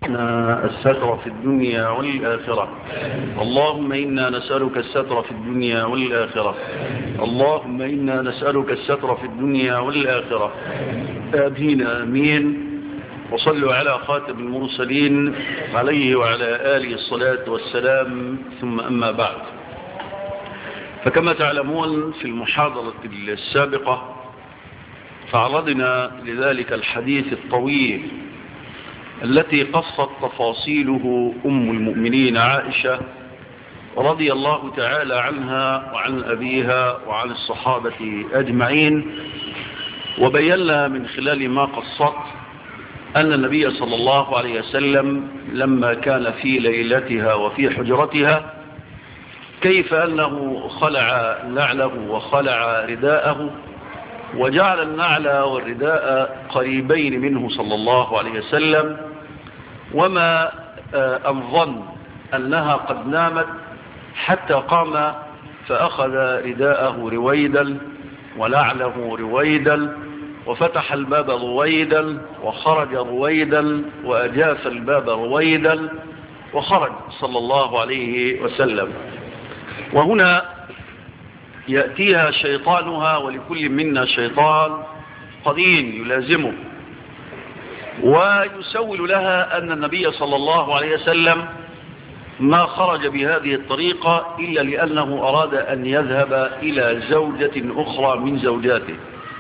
ارزقنا الستر في الدنيا والآخرة اللهم إنا نسألك الستر في الدنيا والآخرة اللهم إنا نسألك الستر في الدنيا والآخرة آمين آمين وصلوا على خاتم المرسلين عليه وعلى آله الصلاة والسلام ثم أما بعد فكما تعلمون في المحاضرة السابقة تعرضنا لذلك الحديث الطويل التي قصت تفاصيله أم المؤمنين عائشة رضي الله تعالى عنها وعن أبيها وعن الصحابة أجمعين وبينا من خلال ما قصت أن النبي صلى الله عليه وسلم لما كان في ليلتها وفي حجرتها كيف أنه خلع نعله وخلع رداءه وجعل النعل والرداء قريبين منه صلى الله عليه وسلم وما أن ظن أنها قد نامت حتى قام فأخذ رداءه رويدا ونعله رويدا وفتح الباب رويدا وخرج رويدا وأجاف الباب رويدا وخرج صلى الله عليه وسلم وهنا يأتيها شيطانها ولكل منا شيطان قدين يلازمه ويسول لها أن النبي صلى الله عليه وسلم ما خرج بهذه الطريقة إلا لأنه أراد أن يذهب إلى زوجة أخرى من زوجاته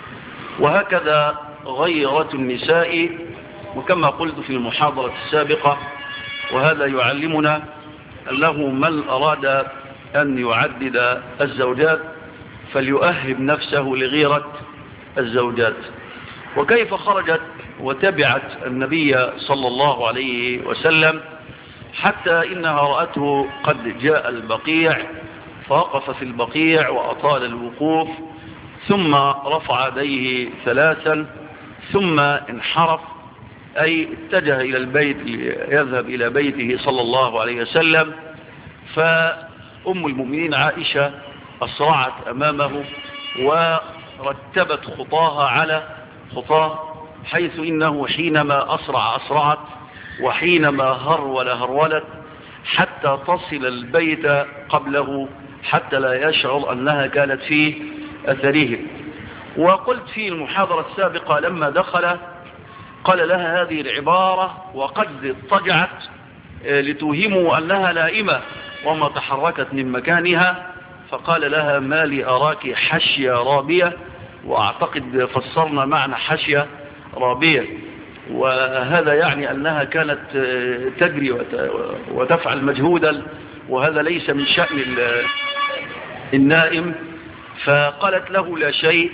وهكذا غيرة النساء وكما قلت في المحاضرة السابقة وهذا يعلمنا أنه من أراد أن يعدد الزوجات فليؤهب نفسه لغيرة الزوجات وكيف خرجت وتبعت النبي صلى الله عليه وسلم حتى إنها رأته قد جاء البقيع فوقف في البقيع وأطال الوقوف ثم رفع يديه ثلاثا ثم انحرف أي اتجه إلى البيت يذهب إلى بيته صلى الله عليه وسلم فأم المؤمنين عائشة أسرعت أمامه ورتبت خطاها على خطاه حيث إنه حينما أسرع أسرعت وحينما هرول هرولت حتى تصل البيت قبله حتى لا يشعر أنها كانت في أثره وقلت في المحاضرة السابقة لما دخل قال لها هذه العبارة وقد اضطجعت لتوهمه أنها نائمة وما تحركت من مكانها فقال لها ما لي أراك حشية رابية وأعتقد فسرنا معنى حشية رابية وهذا يعني أنها كانت تجري وتفعل مجهودا وهذا ليس من شأن النائم فقالت له لا شيء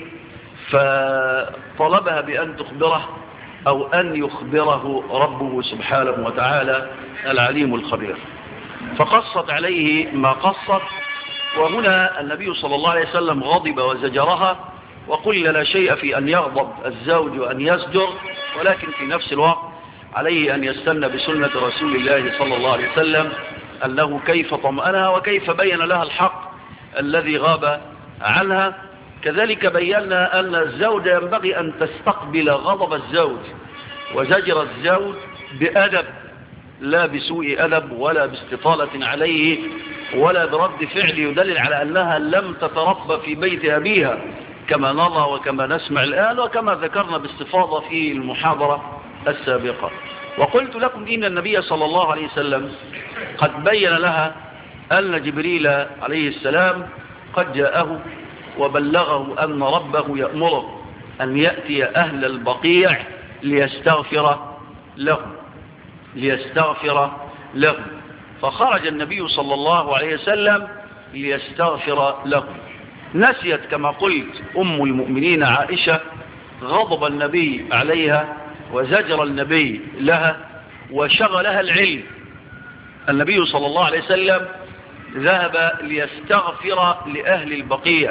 فطلبها بأن تخبره أو أن يخبره ربه سبحانه وتعالى العليم الخبير فقصت عليه ما قصت وهنا النبي صلى الله عليه وسلم غضب وزجرها وقل لا شيء في أن يغضب الزوج وأن يزجر ولكن في نفس الوقت عليه أن يستنى بسنة رسول الله صلى الله عليه وسلم أنه كيف طمأنها وكيف بين لها الحق الذي غاب عنها كذلك بينا أن الزوجة ينبغي أن تستقبل غضب الزوج وزجر الزوج بأدب لا بسوء أدب ولا باستطالة عليه ولا برد فعل يدلل على أنها لم تتربى في بيت أبيها كما نرى وكما نسمع الآن وكما ذكرنا باستفاضة في المحاضرة السابقة وقلت لكم إن النبي صلى الله عليه وسلم قد بين لها أن جبريل عليه السلام قد جاءه وبلغه أن ربه يأمره أن يأتي أهل البقيع ليستغفر لهم ليستغفر لهم فخرج النبي صلى الله عليه وسلم ليستغفر لهم نسيت كما قلت أم المؤمنين عائشة غضب النبي عليها وزجر النبي لها وشغلها العلم النبي صلى الله عليه وسلم ذهب ليستغفر لأهل البقيع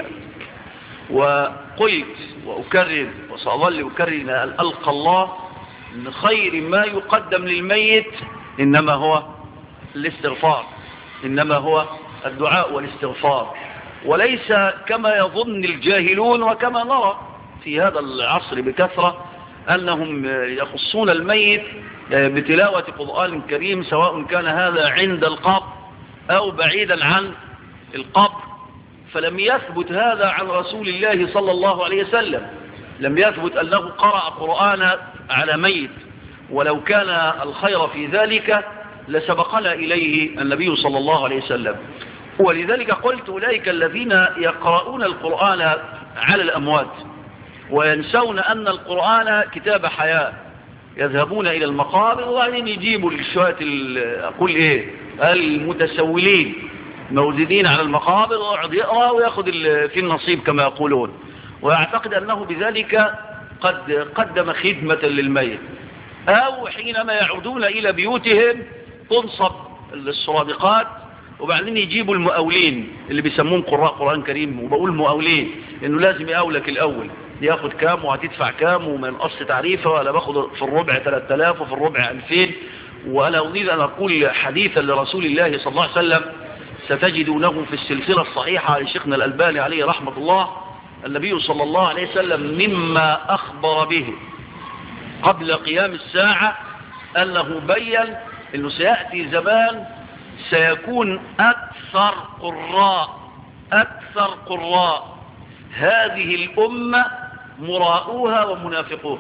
وقلت وأكرر وسأظل أكرر أن ألقى الله من خير ما يقدم للميت إنما هو الاستغفار إنما هو الدعاء والاستغفار وليس كما يظن الجاهلون وكما نرى في هذا العصر بكثرة أنهم يخصون الميت بتلاوة قرآن كريم سواء كان هذا عند القبر أو بعيدا عن القبر فلم يثبت هذا عن رسول الله صلى الله عليه وسلم لم يثبت أنه قرأ قرآن على ميت ولو كان الخير في ذلك لسبقنا إليه النبي صلى الله عليه وسلم ولذلك قلت أولئك الذين يقرؤون القرآن على الأموات وينسون أن القرآن كتاب حياة يذهبون إلى المقابر وبعدين يجيبوا لشوية أقول إيه المتسولين موجودين على المقابر ويقعد يقرأ ويأخذ في النصيب كما يقولون ويعتقد أنه بذلك قد قدم خدمة للميت أو حينما يعودون إلى بيوتهم تنصب السرادقات وبعدين يجيبوا المقاولين اللي بيسموهم قراء قرآن كريم وبقول مقاولين انه لازم يقاولك الاول ياخد كام وهتدفع كام وما ينقص تعريفه ولا باخد في الربع 3000 وفي الربع 2000 وانا اريد ان اقول حديثا لرسول الله صلى الله عليه وسلم ستجدونه في السلسلة الصحيحة لشيخنا الألباني عليه رحمة الله النبي صلى الله عليه وسلم مما أخبر به قبل قيام الساعة أنه بين أنه سيأتي زمان سيكون أكثر قراء أكثر قراء هذه الأمة مراؤوها ومنافقوها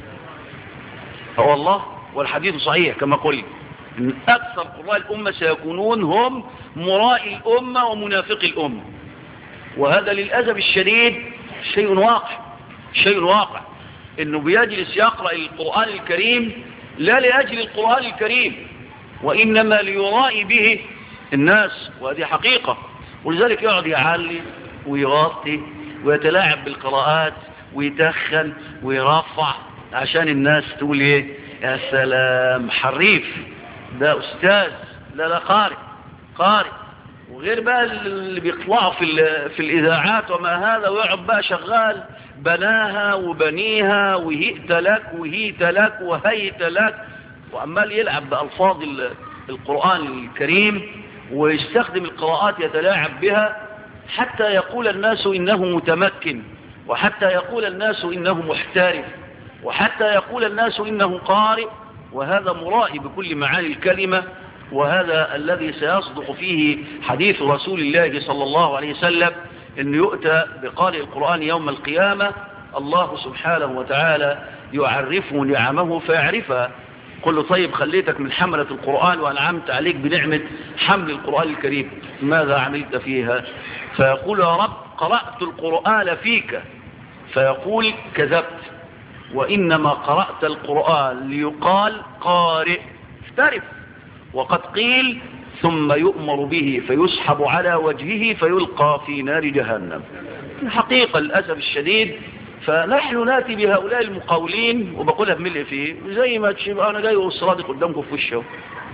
والله والحديث صحيح كما قلت إن أكثر قراء الأمة سيكونون هم مرائي الأمة ومنافقي الأمة وهذا للأسف الشديد شيء واقع شيء واقع انه بيجلس يقرأ القرآن الكريم لا لأجل القرآن الكريم وإنما ليرائي به الناس وهذه حقيقة ولذلك يقعد يعلي ويغطي ويتلاعب بالقراءات ويتخن ويرفع عشان الناس تقول ايه يا سلام حريف ده أستاذ لا لا قارئ قارئ وغير بقى اللي بيطلعوا في, في الإذاعات وما هذا ويقعد بقى شغال بناها وبنيها وهيئت لك وهيت لك وهيت لك وعمال يلعب بألفاظ القرآن الكريم ويستخدم القراءات يتلاعب بها حتى يقول الناس إنه متمكن وحتى يقول الناس إنه محترف وحتى يقول الناس إنه قارئ وهذا مرائي بكل معاني الكلمة وهذا الذي سيصدق فيه حديث رسول الله صلى الله عليه وسلم أن يؤتى بقارئ القرآن يوم القيامة الله سبحانه وتعالى يعرفه نعمه فيعرفها قل له طيب خليتك من حملة القرآن وأنعمت عليك بنعمة حمل القرآن الكريم ماذا عملت فيها فيقول يا رب قرأت القرآن فيك فيقول كذبت وإنما قرأت القرآن ليقال قارئ افترف وقد قيل ثم يؤمر به فيسحب على وجهه فيلقى في نار جهنم الحقيقة للأسف الشديد فنحن ناتي بهؤلاء المقاولين وبقولها بملء فيه زي ما تشبه أنا جاي والصرادق قدامكم في وشه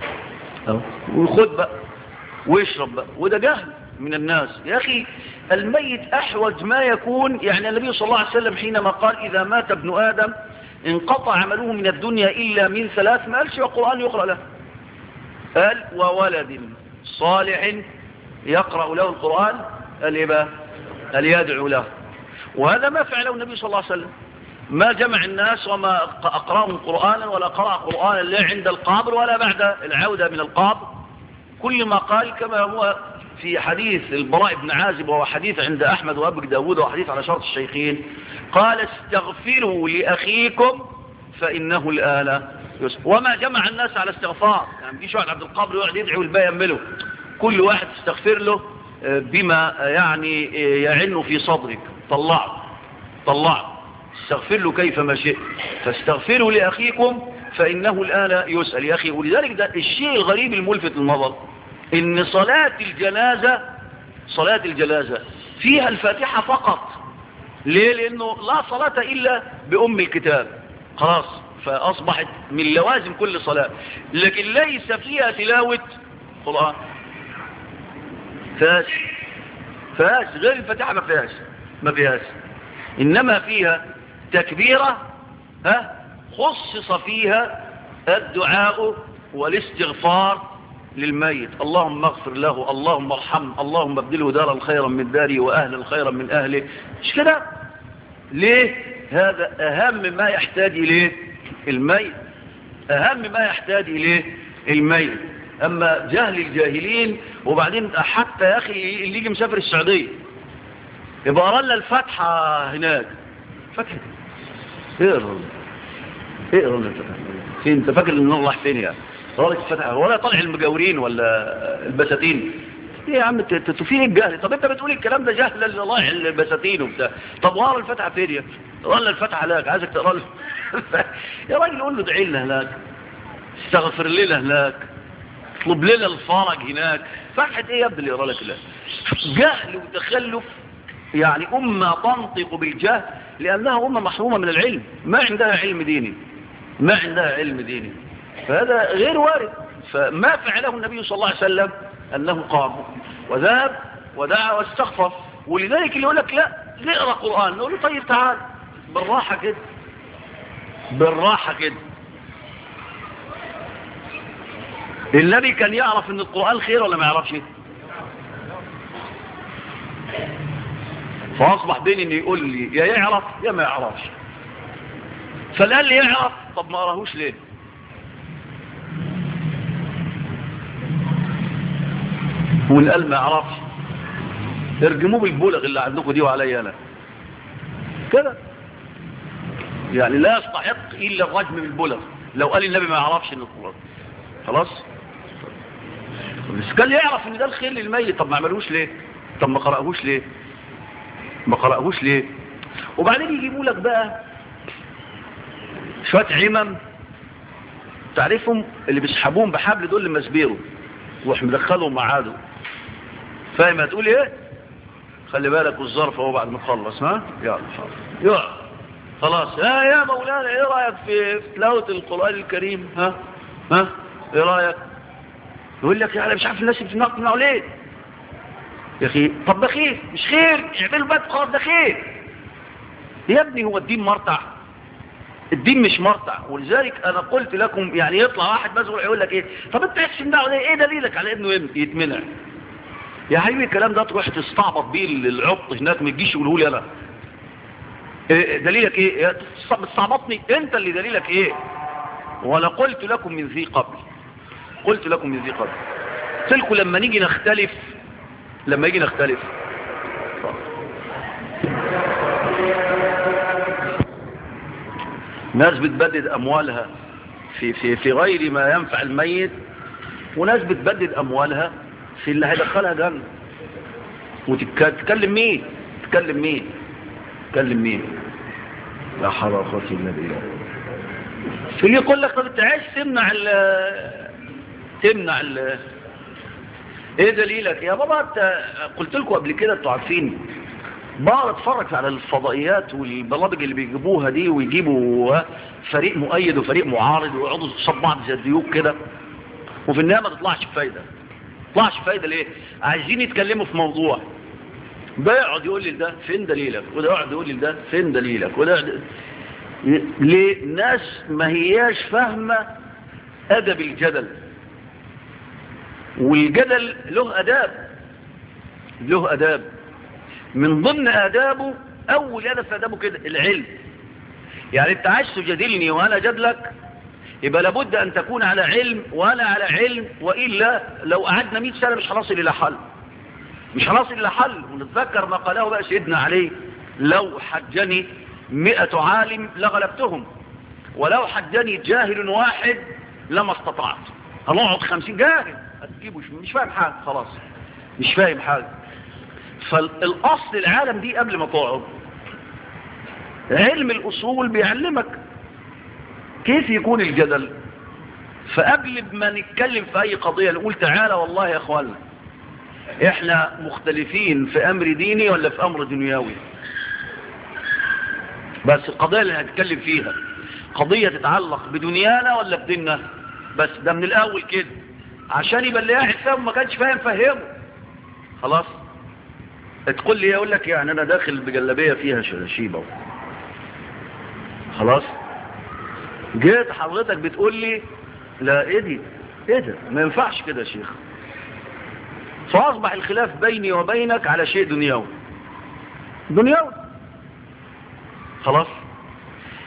وخد بقى ويشرب بقى وده جهل من الناس يا أخي الميت أحوج ما يكون يعني النبي صلى الله عليه وسلم حينما قال إذا مات ابن آدم انقطع عمله من الدنيا إلا من ثلاث ما قالش والقرآن يقرأ له قال وولد صالح يقرأ له القرآن قال إيه بقى قال يدعو له وهذا ما فعله النبي صلى الله عليه وسلم ما جمع الناس وما أقرأهم قرآنا ولا قرأ قرآنا لا عند القابر ولا بعد العودة من القابر كل ما قال كما هو في حديث البراء بن عازب وهو حديث عند أحمد وأبك داود وحديث على شرط الشيخين قال استغفروا لأخيكم فإنه الآن يسر وما جمع الناس على استغفار يعني مجيش واحد عبد القبر يقعد يدعي والباقي يعمله كل واحد تستغفر له بما يعني يعن في صدرك طلعه طلعه استغفر له كيف ما شئت فاستغفروا لأخيكم فإنه الآن يسأل يا أخي ولذلك ده الشيء الغريب الملفت للنظر إن صلاة الجنازة صلاة الجنازة فيها الفاتحة فقط ليه لأنه لا صلاة إلا بأم الكتاب خلاص فأصبحت من لوازم كل صلاة لكن ليس فيها تلاوة قرآن فاش فاش غير الفاتحة ما فيهاش ما فيهاش إنما فيها تكبيرة ها خصص فيها الدعاء والاستغفار للميت اللهم اغفر له اللهم ارحمه اللهم ابدله دارا خيرا من داري واهلا خيرا من اهله مش كده ليه هذا اهم ما يحتاج اليه الميت اهم ما يحتاج اليه الميت اما جهل الجاهلين وبعدين حتى يا اخي اللي يجي مسافر السعوديه يبقى قرا لنا الفاتحه هناك فتحه اقرا اقرا لنا الفاتحه فين انت فاكر ان الله فين يعني قرا لك الفاتحه ولا طالع المجاورين ولا البساتين ايه يا عم تفين الجهل طب انت بتقول الكلام ده جهلا لله البساتين وبتاع طب وقرا الفاتحه فين يا قرا لنا الفاتحه هناك عايزك تقرا له يا راجل قول له ادعي لنا هناك استغفر لنا هناك اطلب لنا الفرج هناك فتحة ايه يا ابني اللي يقرا لك لا جهل وتخلف يعني أمة تنطق بالجهل لأنها أمة محرومة من العلم ما عندها علم ديني ما عندها علم ديني فهذا غير وارد فما فعله النبي صلى الله عليه وسلم أنه قام وذهب ودعا واستغفر ولذلك اللي يقول لك لا نقرأ قرآن نقول له طيب تعال بالراحة كده بالراحة كده النبي كان يعرف ان القرآن خير ولا ما يعرفش فاصبح بيني ان يقول لي يا يعرف يا ما يعرفش فقال لي يعرف طب ما قراهوش ليه واللي قال ما يعرفش ارجموه بالبلغ اللي عندكم دي وعليا انا كده يعني لا يستحق الا الرجم بالبلغ لو قال النبي ما يعرفش ان القرآن خلاص بس كان يعرف ان ده الخير للميت طب ما عملوش ليه طب ما قرأهوش ليه ما قرأهوش ليه وبعدين يجيبوا لك بقى شوية عمم تعرفهم اللي بيسحبوهم بحبل دول لما سبيروا وروح مدخلهم معاده فاهم هتقول ايه خلي بالك والظرف اهو بعد ما تخلص ها يلا يلا خلاص ها يا مولانا ايه رايك في تلاوه القران الكريم ها ها ايه رايك يقول لك يعني مش عارف الناس بتنقنعوا ليه يا اخي طب ده خير مش خير اعملوا بقى خلاص ده خير يا ابني هو الدين مرتع الدين مش مرتع ولذلك انا قلت لكم يعني يطلع واحد مزرع يقول لك ايه طب انت تحسن ده ايه دليلك على انه يتمنع يا حبيبي الكلام ده تروح تستعبط بيه العبط هناك ما تجيش يقوله لي انا إيه دليلك ايه بتستعبطني انت اللي دليلك ايه وانا قلت لكم من ذي قبل قلت لكم من ذي قبل قلت لكم لما نيجي نختلف لما يجي نختلف ناس بتبدد اموالها في, في, في غير ما ينفع الميت وناس بتبدد اموالها في اللي هيدخلها جنة وتتكلم مين تتكلم مين تتكلم مين لا حول ولا قوه الا بالله في اللي يقول لك طب انت عايز تمنع ال تمنع ال ايه دليلك يا بابا انت قلت لكم قبل كده انتوا عارفين بقى اتفرج على الفضائيات والبرامج اللي بيجيبوها دي ويجيبوا فريق مؤيد وفريق معارض ويقعدوا قصاد بعض زي الديوك كده وفي النهايه ما تطلعش فايده تطلعش فايده ليه عايزين يتكلموا في موضوع ده يقعد يقول لي ده فين دليلك وده يقعد يقول لي ده فين دليلك وده يقعد... ليه ناس ما هياش فاهمه ادب الجدل والجدل له اداب له اداب من ضمن آدابه أول أدب في آدابه كده العلم يعني أنت عايز تجادلني وأنا جدلك يبقى لابد أن تكون على علم وأنا على علم وإلا لو قعدنا 100 سنة مش هنصل إلى حل مش هنصل إلى حل ونتذكر ما قاله بقى سيدنا عليه لو حجني مئة عالم لغلبتهم ولو حجني جاهل واحد لما استطعت هنقعد خمسين جاهل هتجيبه مش فاهم حاجة خلاص مش فاهم حاجة فالاصل العالم دي قبل ما تقعد علم الاصول بيعلمك كيف يكون الجدل فقبل ما نتكلم في اي قضية نقول تعالى والله يا اخوانا احنا مختلفين في امر ديني ولا في امر دنيوي بس القضية اللي هنتكلم فيها قضية تتعلق بدنيانا ولا بديننا بس ده من الاول كده عشان يبقى اللي قاعد فاهم ما كانش فاهم فهمه خلاص تقول لي يقول لك يعني انا داخل بجلابيه فيها شيبه خلاص جيت حضرتك بتقول لي لا ايه دي ايه ده ما ينفعش كده يا شيخ فاصبح الخلاف بيني وبينك على شيء دنيوي دنيوي خلاص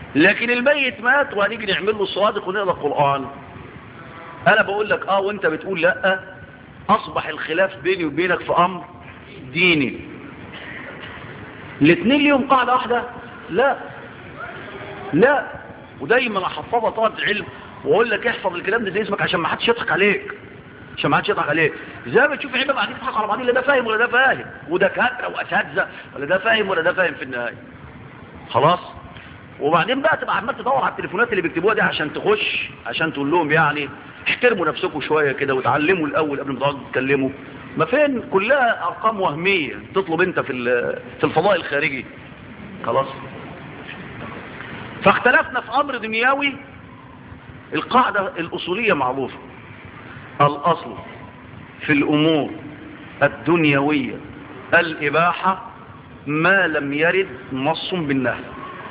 لكن الميت مات وهنيجي نعمل له صادق ونقرا القرآن انا بقول لك اه وانت بتقول لا اصبح الخلاف بيني وبينك في امر ديني الاثنين ليهم قاعدة واحدة لا لا ودايما احفظها طالب علم واقول لك احفظ الكلام ده زي اسمك عشان ما حدش يضحك عليك عشان ما حدش يضحك عليك زي ما تشوف عيبه بعدين تضحك على بعضين لا ده فاهم ولا ده فاهم ودكاتره واساتذه ولا ده فاهم ولا ده فاهم في النهايه خلاص وبعدين بقى تبقى عمال تدور على التليفونات اللي بيكتبوها دي عشان تخش عشان تقول لهم يعني احترموا نفسكم شويه كده وتعلموا الاول قبل ما تقعدوا تتكلموا ما فين كلها ارقام وهميه تطلب انت في في الفضاء الخارجي خلاص فاختلفنا في امر دنيوي القاعده الاصوليه معروفه الاصل في الامور الدنيويه الاباحه ما لم يرد نص بالنهي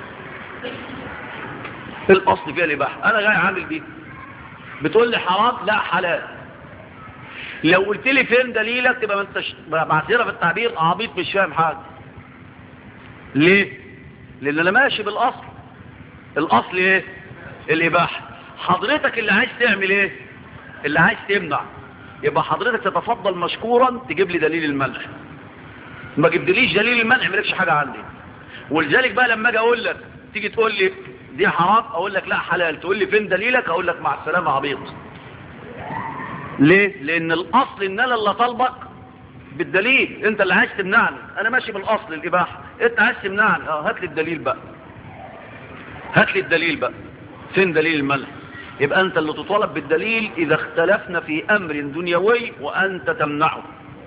الاصل فيها الاباحه انا جاي عامل دي بتقول لي حرام لا حلال لو قلت لي فين دليلك تبقى ما انتش بعترف في التعبير عبيط مش فاهم حاجه ليه لان انا ماشي بالاصل الاصل ايه الاباحه حضرتك اللي عايز تعمل ايه اللي عايز تمنع يبقى حضرتك تتفضل مشكورا تجيب لي دليل المنع ما جبتليش دليل المنع مالكش حاجه عندي ولذلك بقى لما اجي اقول لك تيجي تقول لي دي حرام اقول لك لا حلال تقول لي فين دليلك اقول لك مع السلامه عبيط ليه لان الاصل ان انا اللي طالبك بالدليل انت اللي عايز تمنعني انا ماشي بالاصل الاباحه انت عايز تمنعني اه هات لي الدليل بقى هات لي الدليل بقى فين دليل المنع يبقى انت اللي تطالب بالدليل اذا اختلفنا في امر دنيوي وانت تمنعه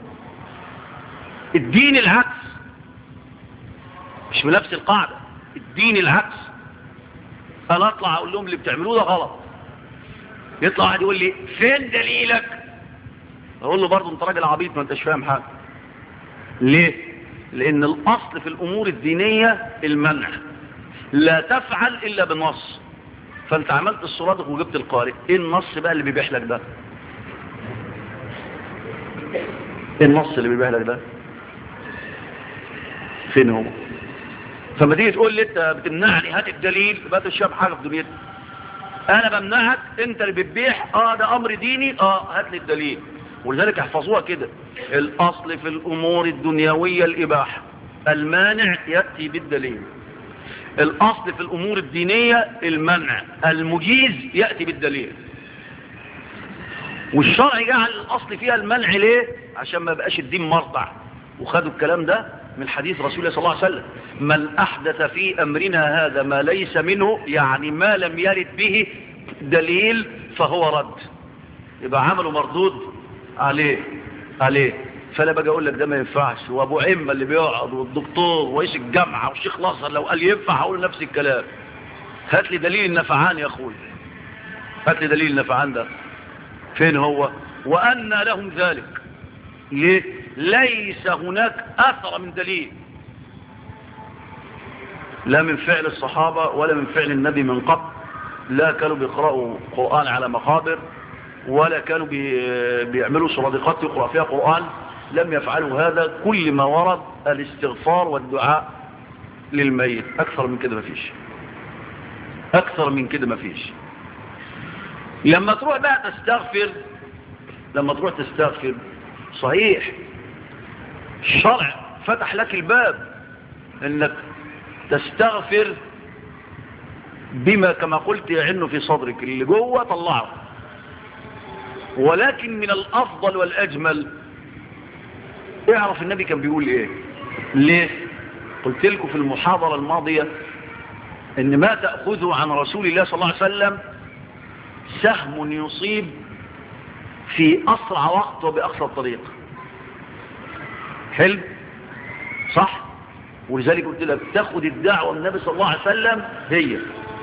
الدين العكس مش بنفس القاعدة الدين العكس انا اطلع اقول لهم اللي بتعملوه ده غلط يطلع واحد يقول لي فين دليلك اقول له برضه انت راجل عبيط ما انتش فاهم حاجه ليه لان الاصل في الامور الدينيه المنع لا تفعل الا بنص فانت عملت الصرادق وجبت القارئ ايه النص بقى اللي بيبيح لك ده ايه النص اللي بيبيح لك ده فين هو فما تيجي تقول لي انت بتمنعني هات الدليل يبقى انت مش فاهم حاجه في دنيتك انا بمنعك انت اللي بتبيح اه ده امر ديني اه هات لي الدليل ولذلك احفظوها كده الاصل في الامور الدنيويه الاباحه المانع ياتي بالدليل الاصل في الامور الدينيه المنع المجيز ياتي بالدليل والشرع جعل الاصل فيها المنع ليه عشان ما بقاش الدين مرضع وخدوا الكلام ده من حديث رسول الله صلى الله عليه وسلم من أحدث في أمرنا هذا ما ليس منه يعني ما لم يرد به دليل فهو رد يبقى عمله مردود عليه عليه فانا باجي اقول لك ده ما ينفعش وابو عمه اللي بيقعد والدكتور ورئيس الجامعه والشيخ الازهر لو قال ينفع هقول نفس الكلام هات لي دليل النفعان يا اخوي هات لي دليل النفعان ده فين هو وان لهم ذلك ليه ليس هناك اثر من دليل لا من فعل الصحابة ولا من فعل النبي من قبل لا كانوا بيقرأوا قرآن على مقابر ولا كانوا بي بيعملوا صرادقات يقرأ فيها قرآن لم يفعلوا هذا كل ما ورد الاستغفار والدعاء للميت أكثر من كده مفيش أكثر من كده مفيش لما تروح بقى تستغفر لما تروح تستغفر صحيح الشرع فتح لك الباب انك تستغفر بما كما قلت يعن في صدرك اللي جوه طلعه ولكن من الافضل والاجمل اعرف النبي كان بيقول ايه ليه قلت لكم في المحاضرة الماضية ان ما تأخذه عن رسول الله صلى الله عليه وسلم سهم يصيب في اسرع وقت وباقصى الطريق حلو صح ولذلك قلت لك تاخد الدعوة من النبي صلى الله عليه وسلم هي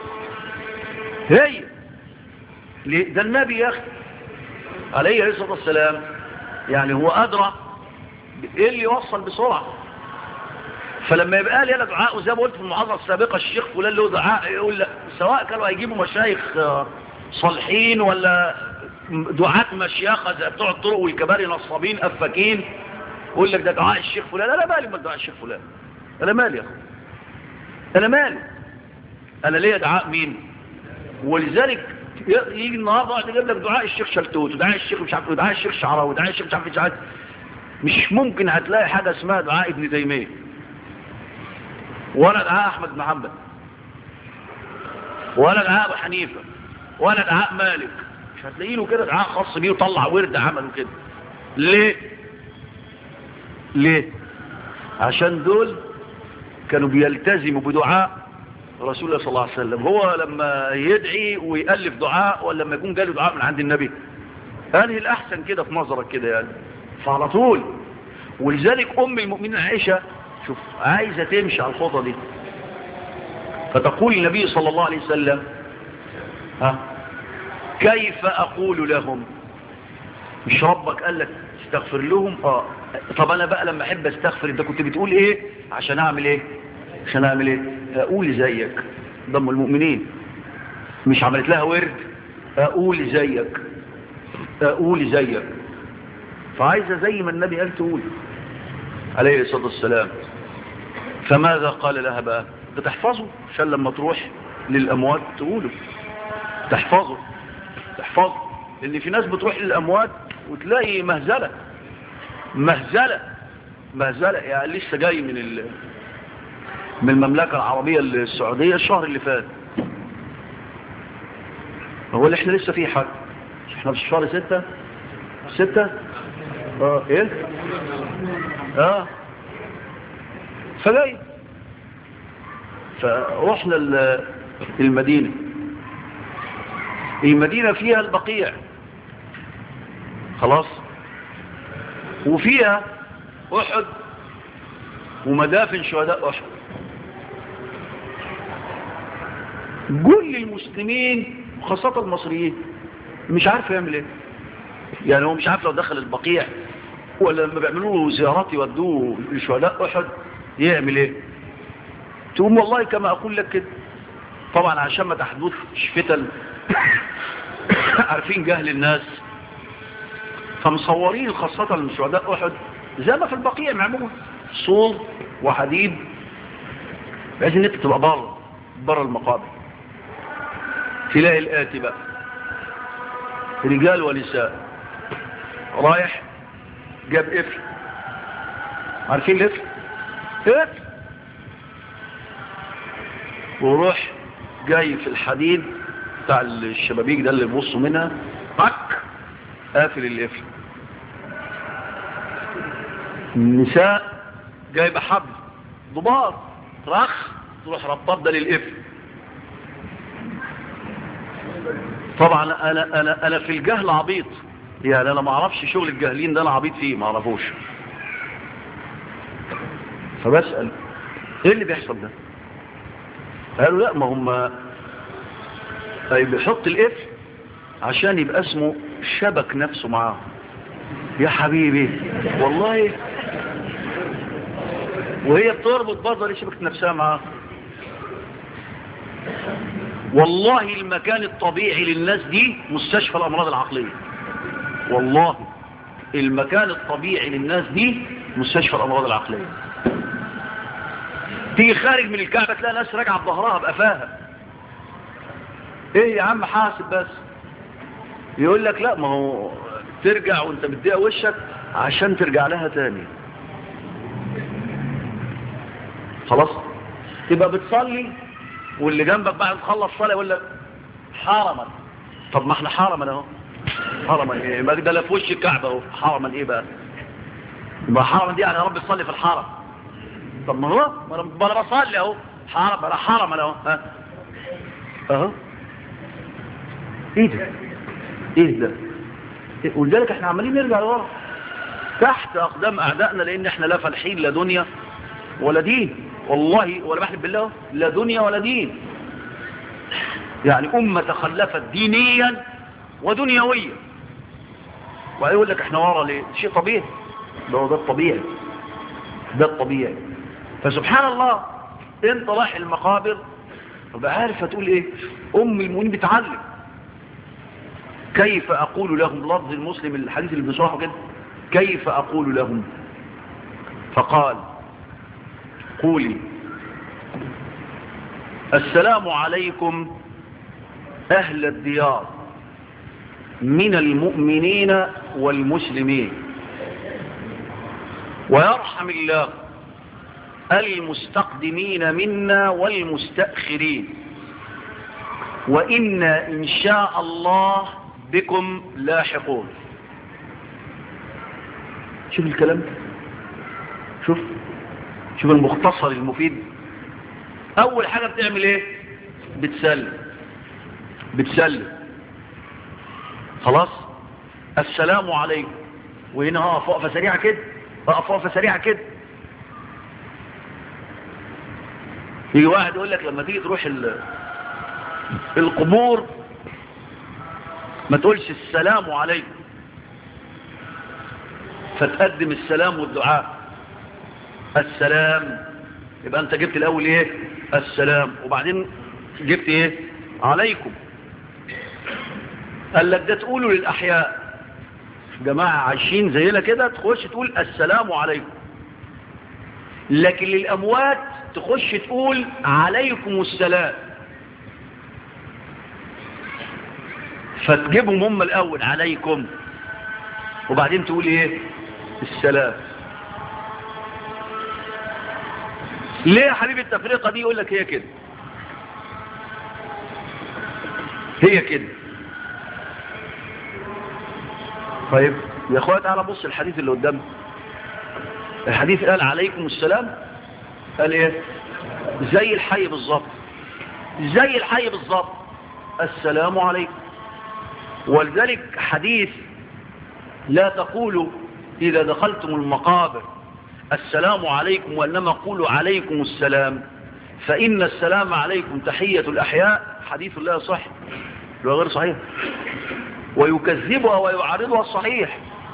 هي ليه؟ ده النبي يا اخي عليه الصلاة والسلام يعني هو أدرى ايه اللي يوصل بسرعة فلما يبقى لي انا دعاء وزي ما قلت في المحاضرة السابقة الشيخ فلان له دعاء يقول لا سواء كانوا هيجيبوا مشايخ صالحين ولا دعاة مشيخة زي بتوع الطرق والكباري نصابين أفاكين يقول لك ده دعاء الشيخ فلان انا مالي من دعاء الشيخ فلان انا مالي يا اخو انا مالي انا ليا دعاء مين ولذلك يجي النهارده واحد يجيب لك دعاء الشيخ شلتوت ودعاء الشيخ مش عارف ودعاء الشيخ شعراوي ودعاء الشيخ مش عارف مش عارف مش ممكن هتلاقي حاجه اسمها دعاء ابن تيميه ولا دعاء احمد بن حنبل ولا دعاء ابو حنيفه ولا دعاء مالك مش هتلاقي له كده دعاء خاص بيه وطلع ورد عمله كده ليه ليه عشان دول كانوا بيلتزموا بدعاء رسول الله صلى الله عليه وسلم هو لما يدعي ويألف دعاء ولا لما يكون جاله دعاء من عند النبي هذه الأحسن كده في نظرك كده يعني فعلى طول ولذلك أم المؤمنين عائشة شوف عايزة تمشي على الخطة دي فتقول النبي صلى الله عليه وسلم ها كيف أقول لهم مش ربك قال لك استغفر لهم اه طب انا بقى لما احب استغفر انت كنت بتقول ايه عشان اعمل ايه عشان اعمل ايه اقول زيك ضم المؤمنين مش عملت لها ورد اقول زيك اقول زيك فعايزه زي ما النبي قال تقول عليه الصلاه والسلام فماذا قال لها بقى بتحفظه عشان لما تروح للاموات تقوله تحفظه تحفظه لان في ناس بتروح للاموات وتلاقي مهزله مهزله مهزله يعني لسه جاي من ال... من المملكه العربيه السعوديه الشهر اللي فات هو اللي احنا لسه فيه حاجه احنا في شهر ستة ستة اه ايه اه فجاي فرحنا المدينة المدينة فيها البقيع خلاص وفيها أحد ومدافن شهداء أحد كل المسلمين خاصة المصريين مش عارف يعمل ايه يعني هو مش عارف لو دخل البقيع ولا لما بيعملوا له زيارات يودوه لشهداء أحد يعمل ايه تقوم والله كما أقول لك كده طبعا عشان ما تحدثش فتن عارفين جهل الناس فمصورين خاصة لشهداء أحد زي ما في البقيع معمول صور وحديد بحيث ان انت تبقى بره بره المقابر تلاقي الآتي بقى رجال ونساء رايح جاب قفل عارفين القفل قفل وروح جاي في الحديد بتاع الشبابيك ده اللي بيبصوا منها طك قافل القفل النساء جايبه حبل ضباط رخ تروح ربطات ده للقفل طبعا انا انا انا في الجهل عبيط يعني انا ما اعرفش شغل الجاهلين ده انا عبيط فيه ما اعرفوش فبسال ايه اللي بيحصل ده قالوا لا ما هم بيحط القفل عشان يبقى اسمه شبك نفسه معاه يا حبيبي والله وهي بتربط برضه ليه شبكت نفسها معاه والله المكان الطبيعي للناس دي مستشفى الأمراض العقلية والله المكان الطبيعي للناس دي مستشفى الأمراض العقلية تيجي خارج من الكعبة تلاقي ناس راجعة بظهرها بقفاها ايه يا عم حاسب بس يقول لك لا ما هو ترجع وانت مديها وشك عشان ترجع لها تاني خلاص تبقى بتصلي واللي جنبك بعد تخلص صلاة يقول لك حرما طب ما احنا حرما اهو حرما ايه ما ده لا في وش الكعبة اهو حرما ايه بقى ما حرما دي يعني يا رب تصلي في الحرم طب ما هو ما انا بصلي اهو حرم انا حرم انا اهو ها اهو ايه ده ايه ده إيه؟ ولذلك احنا عمالين نرجع لورا تحت اقدام اعدائنا لان احنا لا فالحين لا دنيا ولا دين والله ولا بحلف بالله لا دنيا ولا دين يعني أمة تخلفت دينيا ودنيويا ويقول لك احنا ورا ليه شيء طبيعي ده هو ده الطبيعي ده الطبيعي فسبحان الله انت رايح المقابر تبقى عارف هتقول ايه ام المؤمنين بتعلم كيف اقول لهم لفظ المسلم الحديث اللي بنشرحه كده كيف اقول لهم فقال قولي السلام عليكم أهل الديار من المؤمنين والمسلمين ويرحم الله المستقدمين منا والمستأخرين وإنا إن شاء الله بكم لاحقون شوف الكلام شوف شوف المختصر المفيد أول حاجة بتعمل إيه بتسلم بتسلم خلاص السلام عليكم وهنا هقف وقفة سريعة كده هقف وقفة سريعة كده يجي واحد يقول لك لما تيجي تروح القبور ما تقولش السلام عليكم فتقدم السلام والدعاء السلام يبقى انت جبت الاول ايه السلام وبعدين جبت ايه عليكم قال لك ده تقوله للاحياء جماعة عايشين زينا كده تخش تقول السلام عليكم لكن للاموات تخش تقول عليكم السلام فتجيبهم هم الاول عليكم وبعدين تقول ايه السلام ليه يا حبيبي التفرقة دي يقول لك هي كده هي كده طيب يا اخوات تعالى بص الحديث اللي قدامنا الحديث قال عليكم السلام قال ايه زي الحي بالظبط زي الحي بالظبط السلام عليكم ولذلك حديث لا تقولوا إذا دخلتم المقابر السلام عليكم وإنما قولوا عليكم السلام فإن السلام عليكم تحية الأحياء حديث لا صح غير صحيح ويكذبها ويعارضها الصحيح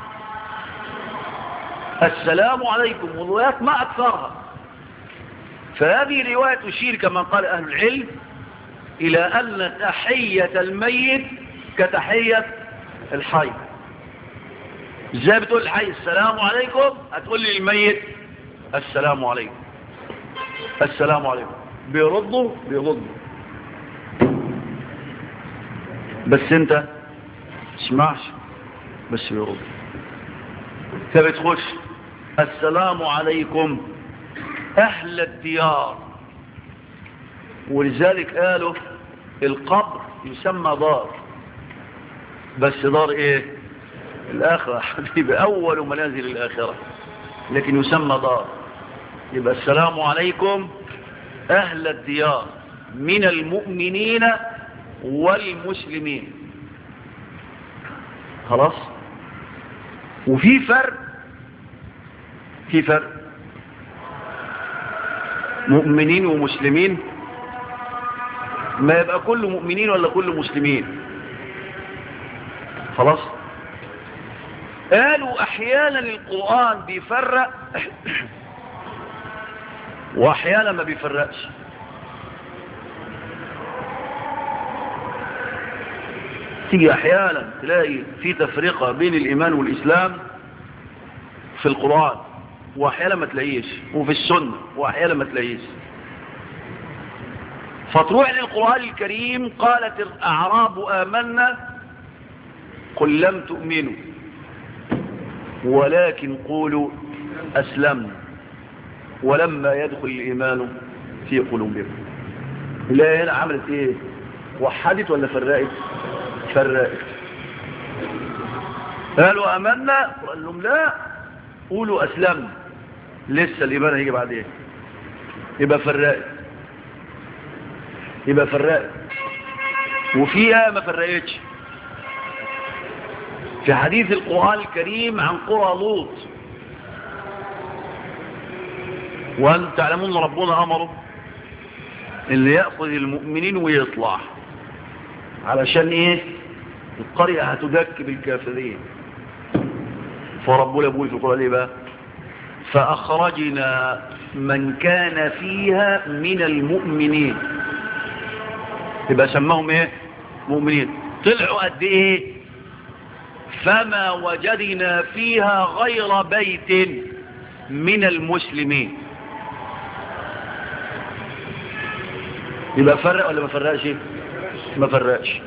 السلام عليكم والروايات ما أكثرها فهذه رواية تشير كما قال أهل العلم إلى أن تحية الميت كتحية الحي ازاي بتقول الحي السلام عليكم هتقول لي الميت السلام عليكم السلام عليكم بيردوا بيردوا بس انت اسمعش بس بيردوا فبتخش السلام عليكم اهل الديار ولذلك قالوا القبر يسمى دار بس دار ايه الاخرة حبيبي اول منازل الاخرة لكن يسمى دار يبقى السلام عليكم اهل الديار من المؤمنين والمسلمين خلاص وفي فرق في فرق مؤمنين ومسلمين ما يبقى كل مؤمنين ولا كل مسلمين خلاص قالوا احيانا القرآن بيفرق واحيانا ما بيفرقش تيجي احيانا تلاقي في تفرقة بين الايمان والاسلام في القرآن واحيانا ما تلاقيش وفي السنة واحيانا ما تلاقيش فتروح للقرآن الكريم قالت الاعراب امنا قل لم تؤمنوا ولكن قولوا أسلمنا ولما يدخل الإيمان في قلوبكم لا هنا عملت ايه وحدت ولا فرقت فرقت قالوا أمنا وقال لهم لا قولوا أسلمنا لسه الإيمان هيجي بعدين يبقى فرقت يبقى فرقت وفيها ما فرقتش في حديث القرآن الكريم عن قرى لوط وأن تعلمون ربنا أمره اللي يأخذ المؤمنين ويطلع علشان إيه القرية هتدك بالكافرين فربنا بيقول في القرآن إيه بقى فأخرجنا من كان فيها من المؤمنين يبقى سماهم إيه مؤمنين طلعوا قد إيه فما وجدنا فيها غير بيت من المسلمين يبقى فرق ولا ما فرقش ما فرقش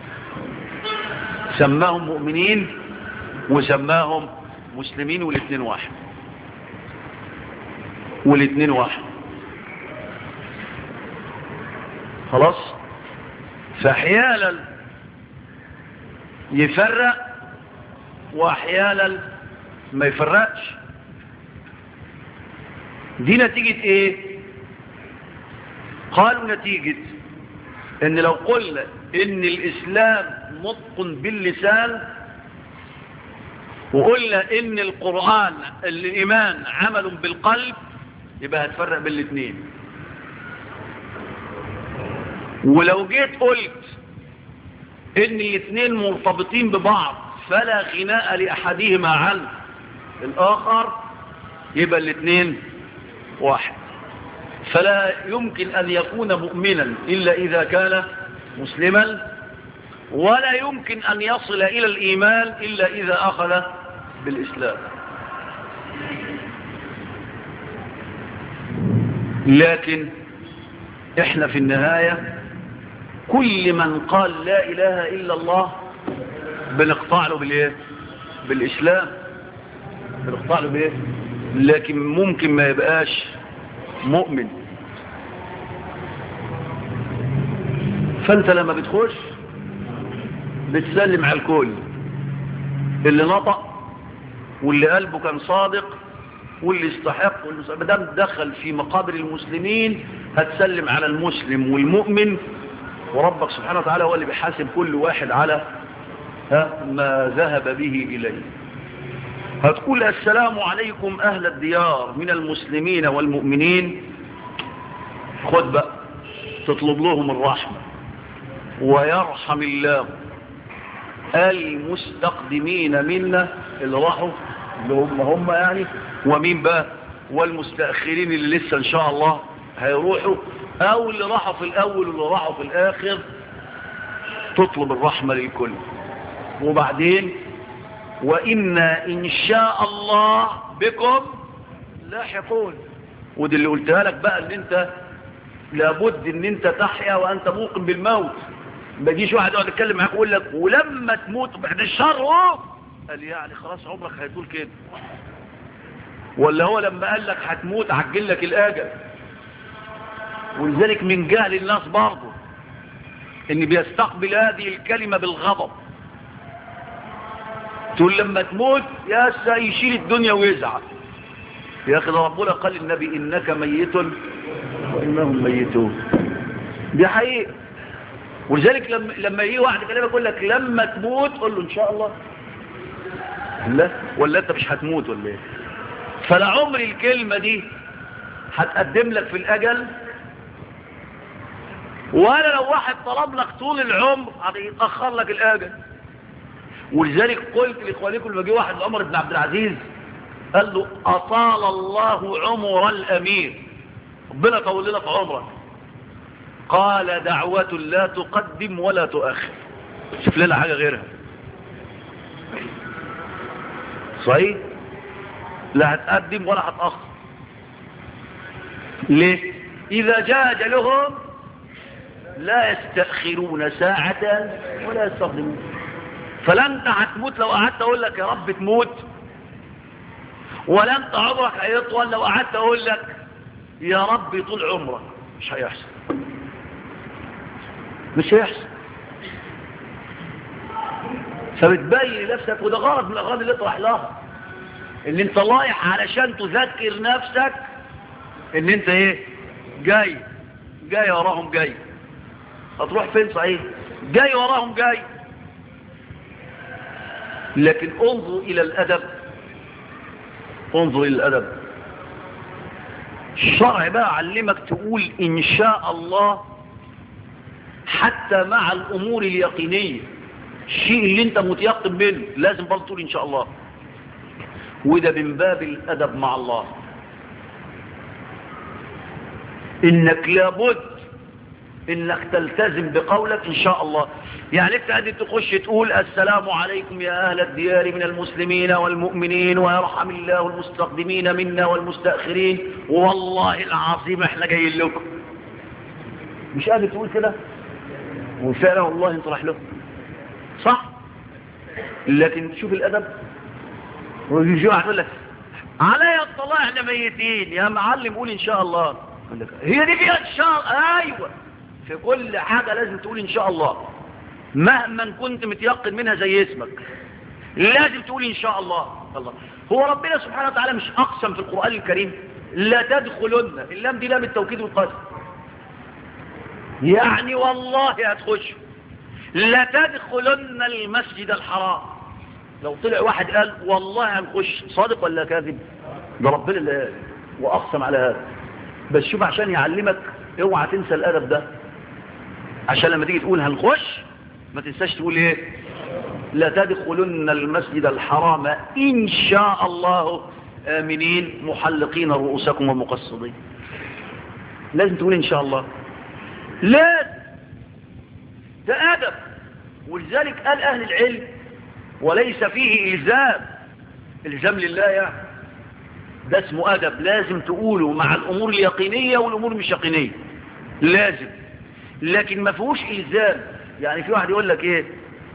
سماهم مؤمنين وسماهم مسلمين والاثنين واحد والاثنين واحد خلاص فاحيانا يفرق واحيانا ما يفرقش دي نتيجة ايه قالوا نتيجة ان لو قلنا ان الاسلام نطق باللسان وقلنا ان القرآن الايمان عمل بالقلب يبقى هتفرق بين الاثنين ولو جيت قلت ان الاثنين مرتبطين ببعض فلا غناء لاحدهما عن الاخر يبقى الاثنين واحد فلا يمكن ان يكون مؤمنا الا اذا كان مسلما ولا يمكن ان يصل الى الايمان الا اذا اخذ بالاسلام لكن احنا في النهاية كل من قال لا اله الا الله بنقطع له بالايه بالاسلام بنقطع له بايه لكن ممكن ما يبقاش مؤمن فانت لما بتخش بتسلم على الكل اللي نطق واللي قلبه كان صادق واللي يستحق واللي ما دام دخل في مقابر المسلمين هتسلم على المسلم والمؤمن وربك سبحانه وتعالى هو اللي بيحاسب كل واحد على ها ما ذهب به إليه هتقول السلام عليكم أهل الديار من المسلمين والمؤمنين خد بقى تطلب لهم الرحمة ويرحم الله المستقدمين منا اللي راحوا اللي هم هم يعني ومين بقى والمستأخرين اللي لسه ان شاء الله هيروحوا او اللي راحوا في الاول واللي راحوا في الاخر تطلب الرحمة للكل وبعدين وإنا إن شاء الله بكم لاحقون ودي اللي قلتها لك بقى ان انت لابد ان انت تحيا وانت موقن بالموت ما يجيش واحد يقعد يتكلم معاك ويقول لك ولما تموت بعد الشر اهو قال يعني خلاص عمرك هيطول كده ولا هو لما قال لك هتموت عجل لك الاجل ولذلك من جهل الناس برضه ان بيستقبل هذه الكلمة بالغضب تقول لما تموت يا يشيل الدنيا ويزعل يا اخي ده ربنا قال للنبي انك ميت وانهم ميتون دي حقيقة ولذلك لما لما يجي واحد كلامك يقول لك لما تموت قول له ان شاء الله لا ولا انت مش هتموت ولا ايه فلعمر الكلمة دي هتقدم لك في الاجل ولا لو واحد طلب لك طول العمر هيتأخر لك الاجل ولذلك قلت لاخوانكم لما جه واحد عمر بن عبد العزيز قال له اطال الله عمر الامير ربنا طول لنا في عمرك قال دعوة لا تقدم ولا تؤخر شوف لنا حاجة غيرها صحيح لا هتقدم ولا هتأخر ليه إذا جاء أجلهم لا يستأخرون ساعة ولا يستخدمون فلا انت هتموت لو قعدت اقول لك يا رب تموت ولا انت عمرك هيطول لو قعدت اقول لك يا رب طول عمرك مش هيحصل مش هيحصل فبتبين لنفسك وده غرض من الاغراض اللي اطرح لها ان انت رايح علشان تذكر نفسك ان انت ايه جاي جاي وراهم جاي هتروح فين صحيح جاي وراهم جاي لكن انظر الى الادب انظر الى الادب الشرع بقى علمك تقول ان شاء الله حتى مع الامور اليقينية الشيء اللي انت متيقن منه لازم برضه تقول ان شاء الله وده من باب الادب مع الله انك لابد انك تلتزم بقولك ان شاء الله يعني انت قاعد تخش تقول السلام عليكم يا اهل الديار من المسلمين والمؤمنين ويرحم الله المستقدمين منا والمستأخرين والله العظيم احنا جايين لكم مش قادر تقول كده وفعلا والله انت رايح له صح لكن تشوف الادب ويجي واحد يقول لك علي الطلاع احنا ميتين يا معلم قول ان شاء الله يقول لك هي دي فيها ان شاء الله ايوه في كل حاجه لازم تقول ان شاء الله مهما كنت متيقن منها زي اسمك لازم تقول ان شاء الله الله هو ربنا سبحانه وتعالى مش اقسم في القران الكريم لا تدخلن اللام دي لام التوكيد والقسم يعني والله هتخش لا تدخلن المسجد الحرام لو طلع واحد قال والله هنخش صادق ولا كاذب ده ربنا اللي قال واقسم على هذا بس شوف عشان يعلمك اوعى تنسى الادب ده عشان لما تيجي تقول هنخش ما تنساش تقول ايه لا تدخلن المسجد الحرام ان شاء الله امنين محلقين رؤوسكم ومقصدين لازم تقول ان شاء الله لازم ده ادب ولذلك قال اهل العلم وليس فيه الزام الزام لله يعني ده اسمه ادب لازم تقوله مع الامور اليقينيه والامور مش يقينيه لازم لكن ما فيهوش الزام يعني في واحد يقول لك ايه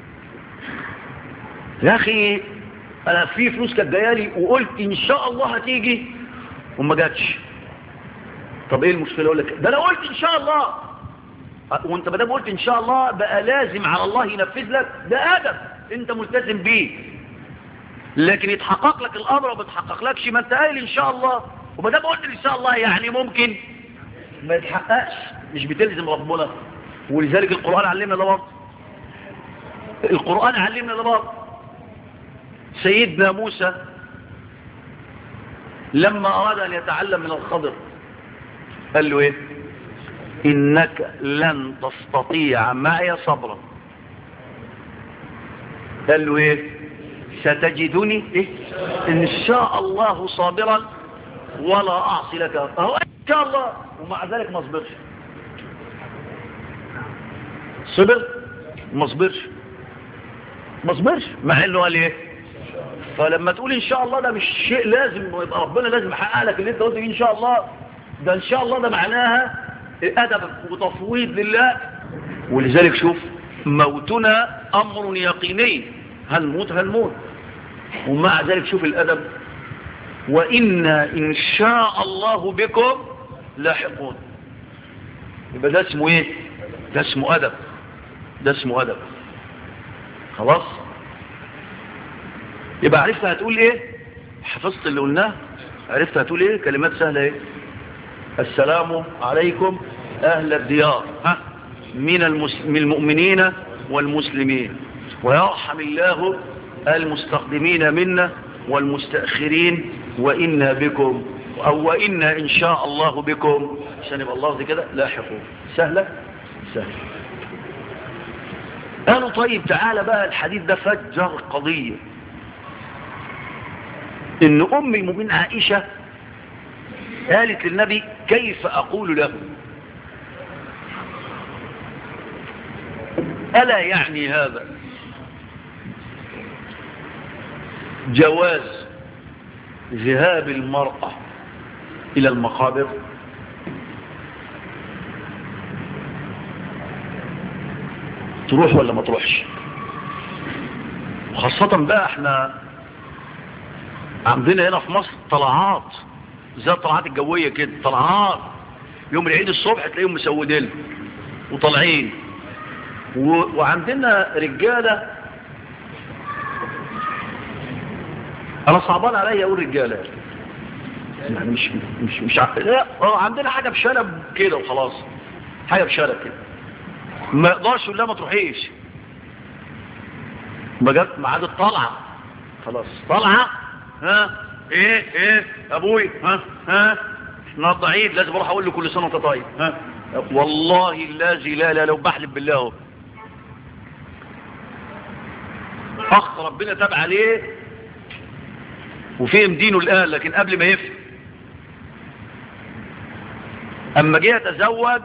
يا اخي انا في فلوس كانت جايالي وقلت ان شاء الله هتيجي وما جاتش طب ايه المشكله يقول لك ده انا قلت ان شاء الله وانت ما دام قلت ان شاء الله بقى لازم على الله ينفذ لك ده ادب انت ملتزم بيه لكن يتحقق لك الامر وما يتحققلكش ما انت قايل ان شاء الله وما دام قلت ان شاء الله يعني ممكن ما يتحققش مش بتلزم ربنا ولذلك القران علمنا ده برضه القران علمنا ده برضه سيدنا موسى لما اراد ان يتعلم من الخضر قال له ايه انك لن تستطيع معي صبرا قال له ايه ستجدني إيه؟ ان شاء الله صابرا ولا اعصي لك اهو ان شاء الله ومع ذلك ما صبرش صبر ما صبرش ما صبرش مع انه قال ايه فلما تقول ان شاء الله ده مش شيء لازم يبقى ربنا لازم يحقق لك اللي انت قلت ان شاء الله ده ان شاء الله ده معناها ادب وتفويض لله ولذلك شوف موتنا امر يقيني هنموت هنموت ومع ذلك شوف الادب وإنا إن شاء الله بكم لاحقون يبقى ده اسمه ايه ده اسمه أدب ده اسمه أدب خلاص يبقى عرفت هتقول ايه حفظت اللي قلناه عرفت هتقول ايه كلمات سهلة ايه السلام عليكم أهل الديار ها من, المس... من المؤمنين والمسلمين ويرحم الله المستقدمين منا والمستأخرين وإنا بكم أو وإنا إن شاء الله بكم عشان يبقى الله دي كده لاحقون سهلة سهلة قالوا طيب تعالى بقى الحديث ده فجر قضية إن أم المؤمنين عائشة قالت للنبي كيف أقول له ألا يعني هذا جواز ذهاب المرأة إلى المقابر تروح ولا ما تروحش خاصة بقى احنا عندنا هنا في مصر طلعات زي الطلعات الجوية كده طلعات يوم العيد الصبح تلاقيهم مسودين وطالعين و... وعندنا رجالة انا صعبان عليا اقول رجالة يعني مش مش مش ع... لا اه عندنا حاجة بشنب كده وخلاص حاجة بشنب كده ما يقدرش يقول لا ما تروحيش ما جت ميعاد الطلعة خلاص طلعة ها ايه ايه ابوي ها ها النهارده عيد لازم اروح اقول له كل سنه وانت طيب ها والله الذي لا لا لو بحلف بالله اهو اخ ربنا تاب عليه وفهم دينه الان لكن قبل ما يفهم اما جه يتزوج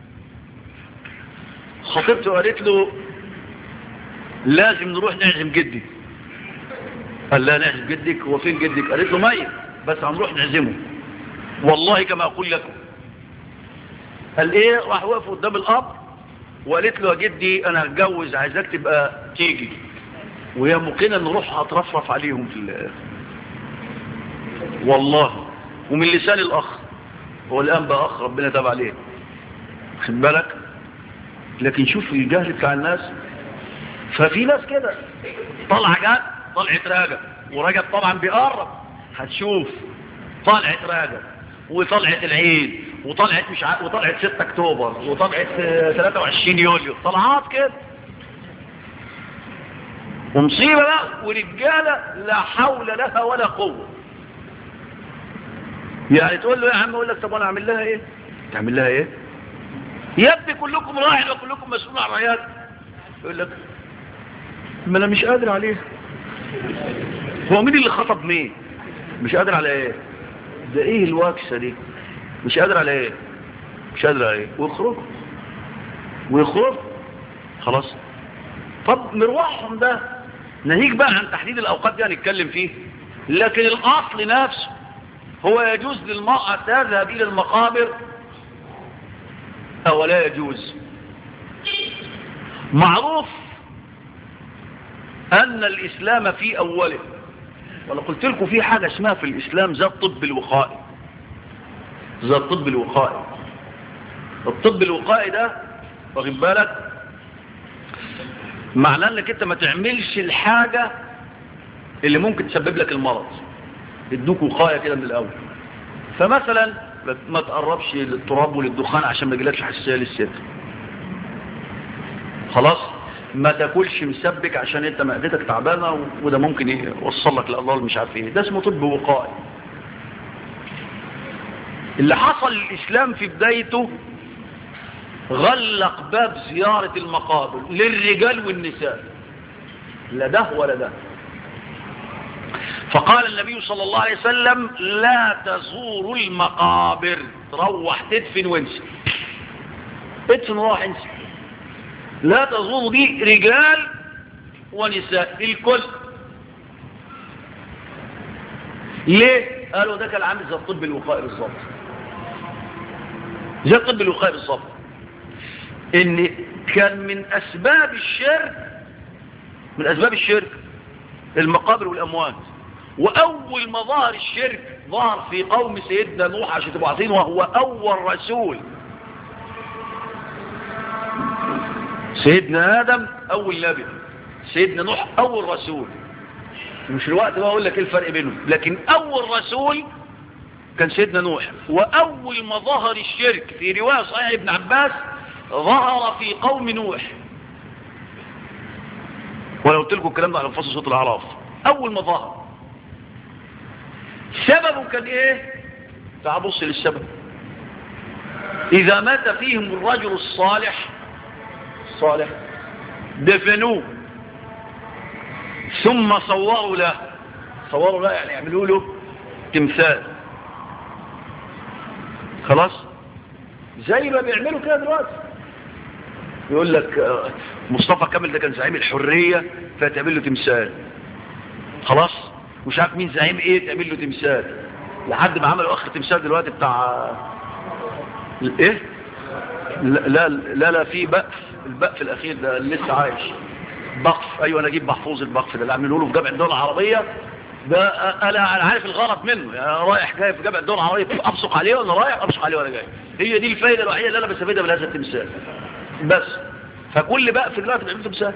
خطيبته قالت له لازم نروح نعزم جدي قال لا نعزم جدك هو فين جدك قالت له ميت بس هنروح نعزمه والله كما اقول لكم قال ايه راح وقف قدام الاب وقالت له يا جدي انا هتجوز عايزاك تبقى تيجي وهي ممكنه ان روحها هترفرف عليهم في ال- والله ومن لسان الاخ هو الان بقى اخ ربنا تاب عليه خد بالك لكن شوف الجهل بتاع الناس ففي ناس كده طلع جد طلعت راجع ورجب طبعا بيقرب هتشوف طلعت راجع وطلعت العيد وطلعت مش ع... وطلعت 6 اكتوبر وطلعت آه، 23 يوليو طلعات كده ومصيبه بقى ورجاله لا حول لها ولا قوه يعني تقول له يا عم اقول لك طب انا اعمل لها ايه تعمل لها ايه يا ابني كلكم راعي وكلكم مسؤول عن رعايات يقول لك ما انا مش قادر عليه هو مين اللي خطب مين مش قادر على ايه ده ايه الواكسه دي مش قادر على ايه مش قادر على ايه ويخرجوا ويخرجوا خلاص طب مروحهم ده ناهيك بقى عن تحديد الاوقات دي هنتكلم فيه لكن الاصل نفسه هو يجوز للمرأة تذهب الى المقابر او لا يجوز معروف ان الاسلام في اوله وانا قلت لكم في حاجة اسمها في الاسلام ذات الطب الوقائي ذات الطب الوقائي الطب الوقائي ده واخد بالك معناه انك انت ما تعملش الحاجة اللي ممكن تسبب لك المرض يدوك وقاية كده من الاول فمثلا ما تقربش للتراب وللدخان عشان ما يجيلكش حساسية للصدر خلاص ما تاكلش مسبك عشان انت معدتك تعبانه وده ممكن يوصل لك لله مش عارف ايه ده اسمه طب وقائي اللي حصل الاسلام في بدايته غلق باب زيارة المقابر للرجال والنساء لا ده ولا ده فقال النبي صلى الله عليه وسلم لا تزوروا المقابر تروح تدفن وانسى ادفن وروح انسى لا تزوروا دي رجال ونساء الكل ليه قالوا ده كان عامل زي الطب الوقائي بالظبط زي الطب الوقائي بالظبط ان كان من اسباب الشرك من اسباب الشرك المقابر والاموات واول ما ظهر الشرك ظهر في قوم سيدنا نوح عشان تبقوا عارفين وهو اول رسول سيدنا ادم اول نبي سيدنا نوح اول رسول مش الوقت بقى اقول لك ايه الفرق بينهم لكن اول رسول كان سيدنا نوح واول ما ظهر الشرك في روايه صحيح ابن عباس ظهر في قوم نوح وانا قلت لكم الكلام ده على فصل صوت الاعراف اول ما ظهر سببه كان ايه تعال بص للسبب اذا مات فيهم الرجل الصالح الصالح دفنوه ثم صوروا له صوروا له يعني يعملوا له تمثال خلاص زي ما بيعملوا كده دلوقتي يقول لك آه، مصطفى كامل ده كان زعيم الحرية فتعمل له تمثال خلاص مش عارف مين زعيم ايه تعمل له تمثال لحد ما عملوا اخر تمثال دلوقتي بتاع ايه لا لا لا, لا في بقف البقف الاخير ده اللي لسه عايش بقف ايوه انا اجيب محفوظ البقف ده اللي عاملينه له في جامعه الدول العربيه ده انا انا عارف الغرض منه يعني رايح جاي في جامعه الدول العربيه ابصق عليه ولا رايح ابصق عليه ولا جاي هي دي الفايده الوحيده اللي انا بستفيدها من هذا التمثال بس فكل بقى في دلوقتي بيعمل تمثال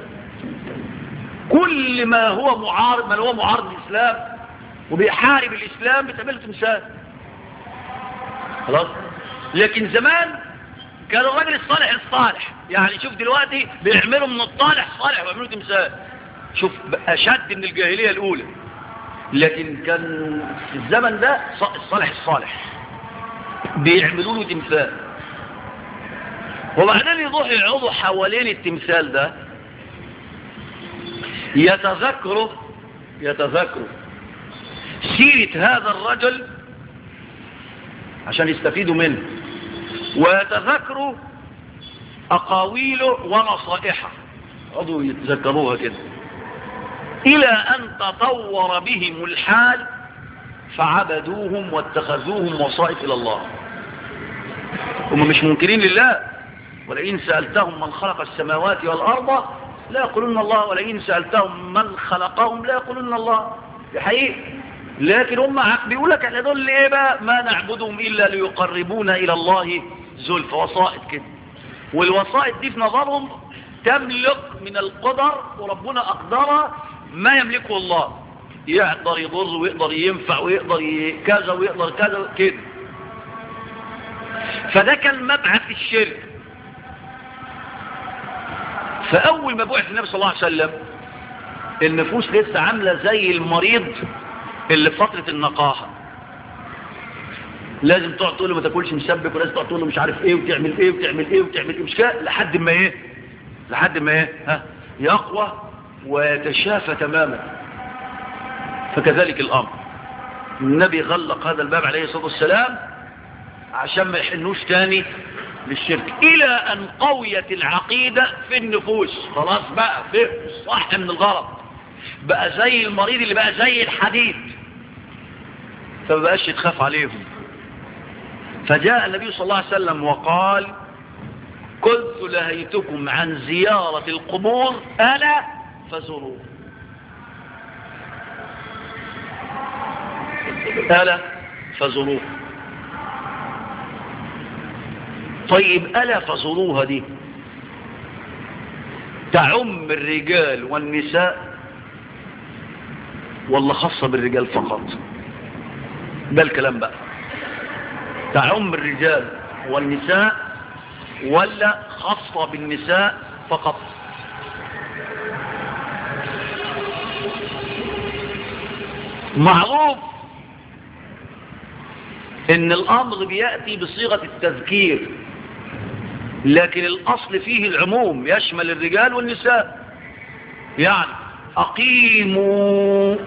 كل ما هو معارض من هو معارض الاسلام وبيحارب الاسلام بتعمل له تمثال خلاص لكن زمان كان الراجل الصالح الصالح يعني شوف دلوقتي بيعملوا من الطالح صالح ويعملوا تمثال شوف اشد من الجاهليه الاولى لكن كان في الزمن ده الصالح الصالح بيعملوا له تمثال وبعدين يروح يقعدوا حوالين التمثال ده يتذكروا يتذكروا سيرة هذا الرجل عشان يستفيدوا منه ويتذكروا أقاويله ونصائحه يقعدوا يتذكروها كده إلى أن تطور بهم الحال فعبدوهم واتخذوهم وصائف إلى الله هم مش منكرين لله ولئن سألتهم من خلق السماوات والأرض لا يقولون الله ولئن سألتهم من خلقهم لا يقولون الله دي حقيقة لكن هم بيقول لك احنا دول ايه بقى ما نعبدهم الا ليقربونا الى الله زلف وسائط كده والوسائط دي في نظرهم تملك من القدر وربنا اقدرها ما يملكه الله يقدر يضر ويقدر ينفع ويقدر ي... كذا ويقدر كذا كده فده كان مبعث الشرك فاول ما بعث النبي صلى الله عليه وسلم النفوس لسه عامله زي المريض اللي في فتره النقاهه لازم تقعد تقول له ما تاكلش مسبك ولازم تقعد تقول له مش عارف ايه وتعمل ايه وتعمل ايه وتعمل ايه مش كده لحد ما ايه لحد ما ايه ها يقوى ويتشافى تماما فكذلك الامر النبي غلق هذا الباب عليه الصلاه والسلام عشان ما يحنوش تاني للشرك الى ان قويت العقيدة في النفوس خلاص بقى فهم الصح من الغلط بقى زي المريض اللي بقى زي الحديد فمبقاش يتخاف عليهم فجاء النبي صلى الله عليه وسلم وقال كنت لهيتكم عن زيارة القبور ألا فزوروا ألا فزروه طيب ألا فزروها دي تعم الرجال والنساء ولا خاصة بالرجال فقط ده الكلام بقى تعم الرجال والنساء ولا خاصة بالنساء فقط معروف ان الامر بيأتي بصيغة التذكير لكن الاصل فيه العموم يشمل الرجال والنساء يعني اقيموا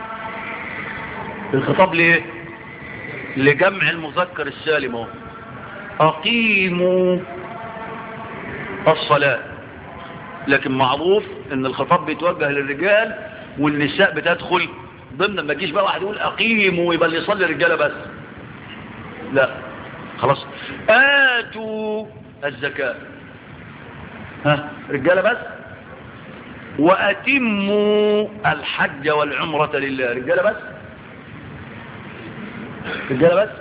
الخطاب ليه لجمع المذكر السالم اهو اقيموا الصلاة لكن معروف ان الخطاب بيتوجه للرجال والنساء بتدخل ضمن ما تجيش بقى واحد يقول اقيموا يبقى اللي يصلي الرجاله بس لا خلاص آتوا الزكاة ها رجالة بس وأتموا الحج والعمرة لله رجالة بس رجالة بس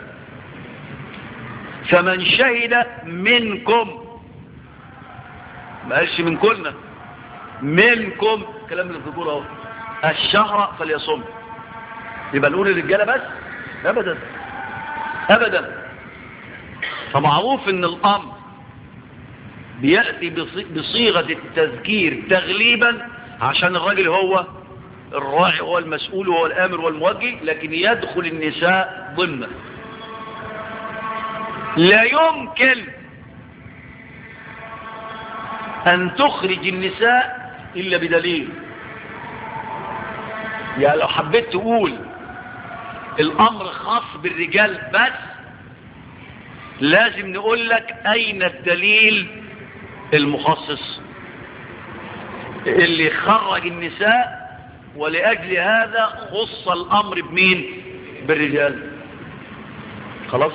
فمن شهد منكم ما قالش من كلنا منكم كلام اللي بتقول اهو الشهر فليصم يبقى نقول الرجاله بس ابدا ابدا فمعروف ان الامر بيأتي بصيغة التذكير تغليبا عشان الراجل هو الراعي هو المسؤول وهو الامر والموجه لكن يدخل النساء ضمنه لا يمكن ان تخرج النساء الا بدليل يعني لو حبيت تقول الامر خاص بالرجال بس لازم نقول لك اين الدليل المخصص اللي خرج النساء ولأجل هذا خص الامر بمين بالرجال خلاص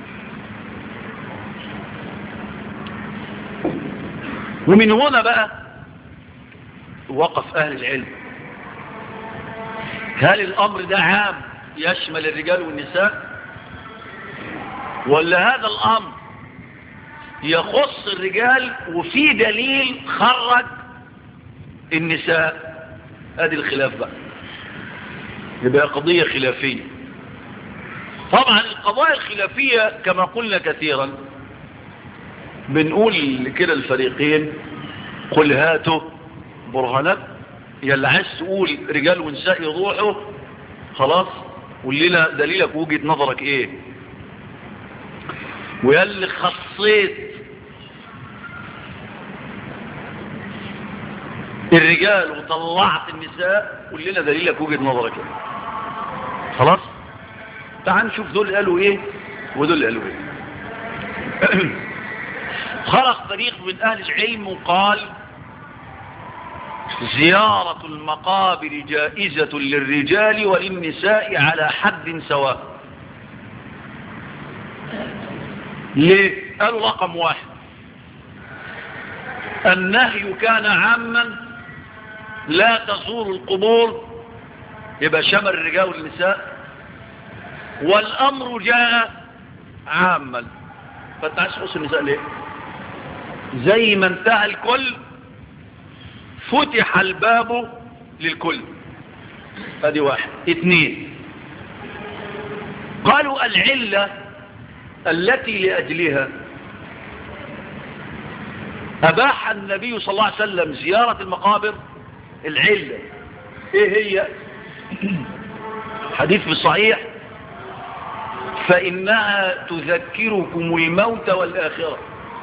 ومن هنا بقى وقف اهل العلم هل الامر ده عام يشمل الرجال والنساء ولا هذا الامر يخص الرجال وفي دليل خرج النساء ادي الخلاف بقى يبقى قضية خلافية طبعا القضايا الخلافية كما قلنا كثيرا بنقول كده الفريقين قل هاتوا برهانات يلا عايز تقول رجال ونساء يروحوا خلاص قول لنا دليلك وجهة نظرك ايه ويلي خصيت الرجال وطلعت النساء قول لنا دليلك وجهة نظرك ايه خلاص تعال نشوف دول قالوا ايه ودول قالوا ايه خلق فريق من اهل العلم وقال زيارة المقابر جائزة للرجال وللنساء على حد سواء ليه قالوا رقم واحد النهي كان عاما لا تزور القبور يبقى شمل الرجال والنساء والأمر جاء عاما فانت عايز تخص النساء ليه زي ما انتهى الكل فتح الباب للكل ادي واحد اثنين قالوا العلة التي لأجلها أباح النبي صلى الله عليه وسلم زيارة المقابر العلة ايه هي حديث في الصحيح فإنها تذكركم الموت والآخرة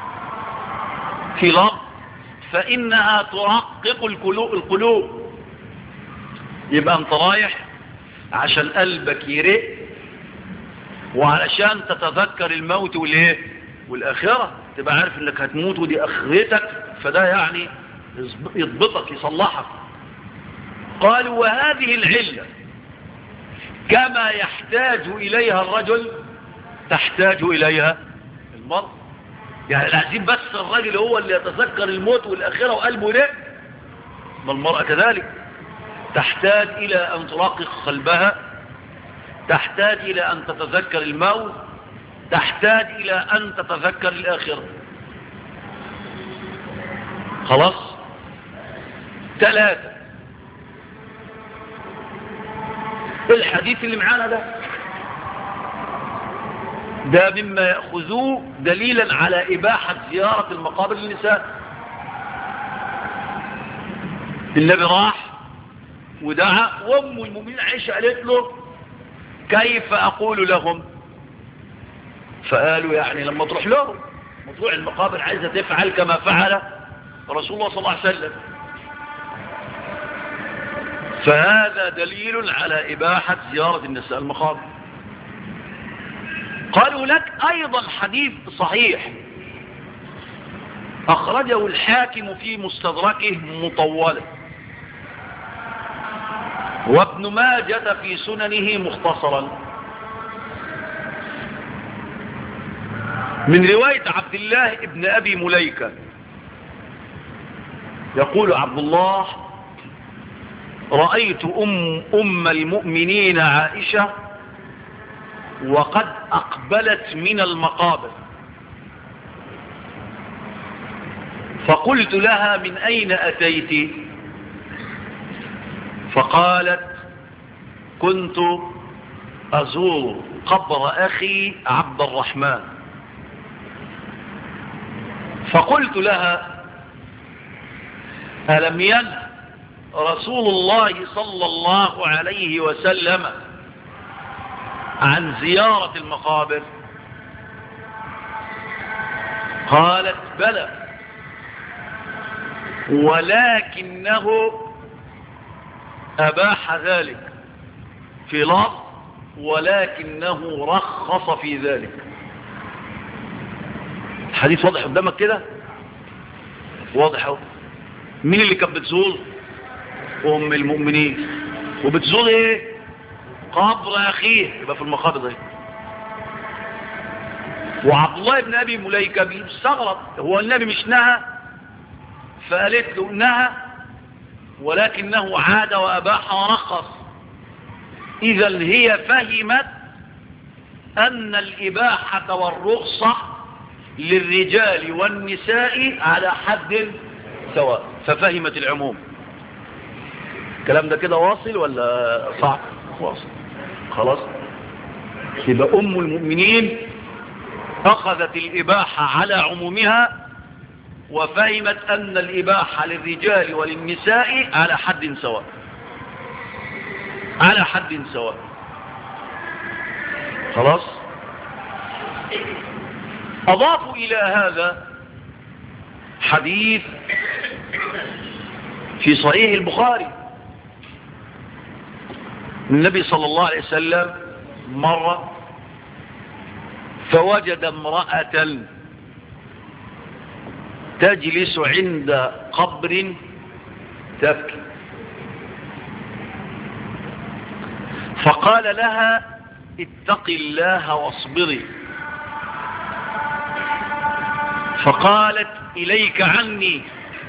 في لفظ فإنها ترقق القلوب يبقى انت رايح عشان قلبك يرق وعلشان تتذكر الموت والايه والآخرة تبقى عارف انك هتموت ودي اخرتك فده يعني يضبطك يصلحك قالوا وهذه العلة كما يحتاج إليها الرجل تحتاج إليها المرء يعني العزيز بس الرجل هو اللي يتذكر الموت والآخرة وقلبه ليه ما المرأة كذلك تحتاج إلى أن ترقق قلبها تحتاج إلى أن تتذكر الموت تحتاج إلى أن تتذكر الآخرة خلاص ثلاثة الحديث اللي معانا ده ده مما يأخذوه دليلا على إباحة زيارة المقابر للنساء النبي راح ودعا وام المؤمنين عائشة قالت له كيف أقول لهم فقالوا يعني لما تروح لهم مطلوع المقابر عايزة تفعل كما فعل رسول الله صلى الله عليه وسلم فهذا دليل على إباحة زيارة النساء المقابر قالوا لك أيضا حديث صحيح أخرجه الحاكم في مستدركه مطولا وابن ماجة في سننه مختصرا من رواية عبد الله ابن أبي مليكة يقول عبد الله رأيت أم, أم المؤمنين عائشة وقد أقبلت من المقابر فقلت لها من أين أتيت فقالت كنت أزور قبر أخي عبد الرحمن فقلت لها ألم ينه رسول الله صلى الله عليه وسلم عن زيارة المقابر قالت بلى ولكنه أباح ذلك في لفظ ولكنه رخص في ذلك الحديث واضح قدامك كده واضح اهو مين اللي كانت بتزور ام المؤمنين وبتزور ايه قبر اخيه يبقى في المقابر ده وعبد الله بن ابي مليكه بيستغرب هو النبي مش نهى فقالت له نهى ولكنه عاد واباح ورخص اذا هي فهمت ان الاباحه والرخصه للرجال والنساء على حد سواء ففهمت العموم الكلام ده كده واصل ولا صعب واصل خلاص يبقى ام المؤمنين اخذت الاباحة على عمومها وفهمت ان الاباحة للرجال وللنساء على حد سواء على حد سواء خلاص اضافوا الى هذا حديث في صحيح البخاري النبي صلى الله عليه وسلم مر فوجد امرأة تجلس عند قبر تبكي فقال لها اتق الله واصبري فقالت إليك عني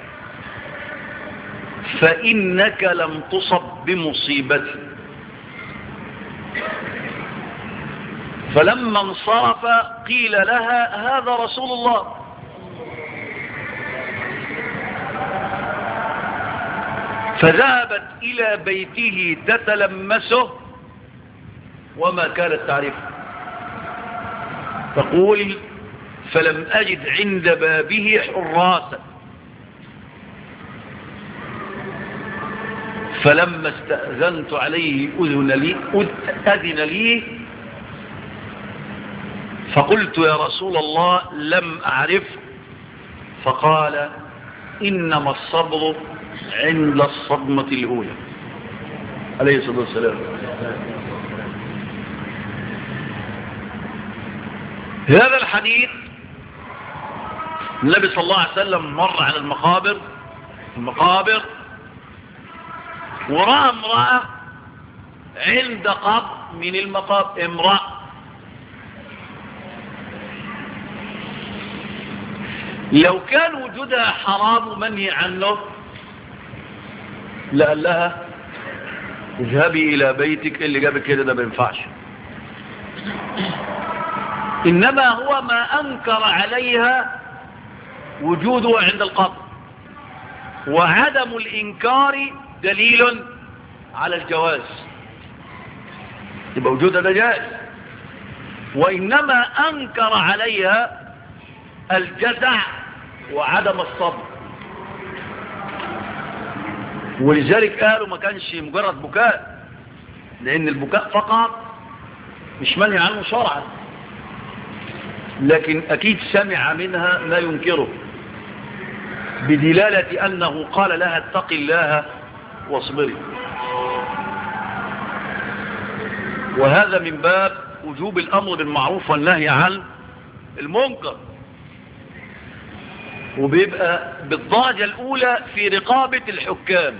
فإنك لم تصب بمصيبتي فلما انصرف قيل لها هذا رسول الله فذهبت إلى بيته تتلمسه وما كانت تعرفه تقول فلم أجد عند بابه حراسا فلما استأذنت عليه أذن لي أذن لي فقلت يا رسول الله لم أعرف فقال إنما الصبر عند الصدمة الأولى عليه الصلاة والسلام هذا الحديث النبي صلى الله عليه وسلم مر على المقابر المقابر ورأى امرأة عند قبر من المقابر امرأة لو كان وجودها حرام ومنهي عنه لقال لها اذهبي الى بيتك اللي جابك كده ده ما ينفعش انما هو ما انكر عليها وجوده عند القبر وعدم الانكار دليل على الجواز يبقى وجودها ده جائز وانما انكر عليها الجزع وعدم الصبر ولذلك قالوا ما كانش مجرد بكاء لان البكاء فقط مش منهي عنه شرعا لكن اكيد سمع منها ما ينكره بدلالة انه قال لها اتق الله واصبري وهذا من باب وجوب الامر بالمعروف والنهي عن المنكر وبيبقى بالضاجة الاولى في رقابة الحكام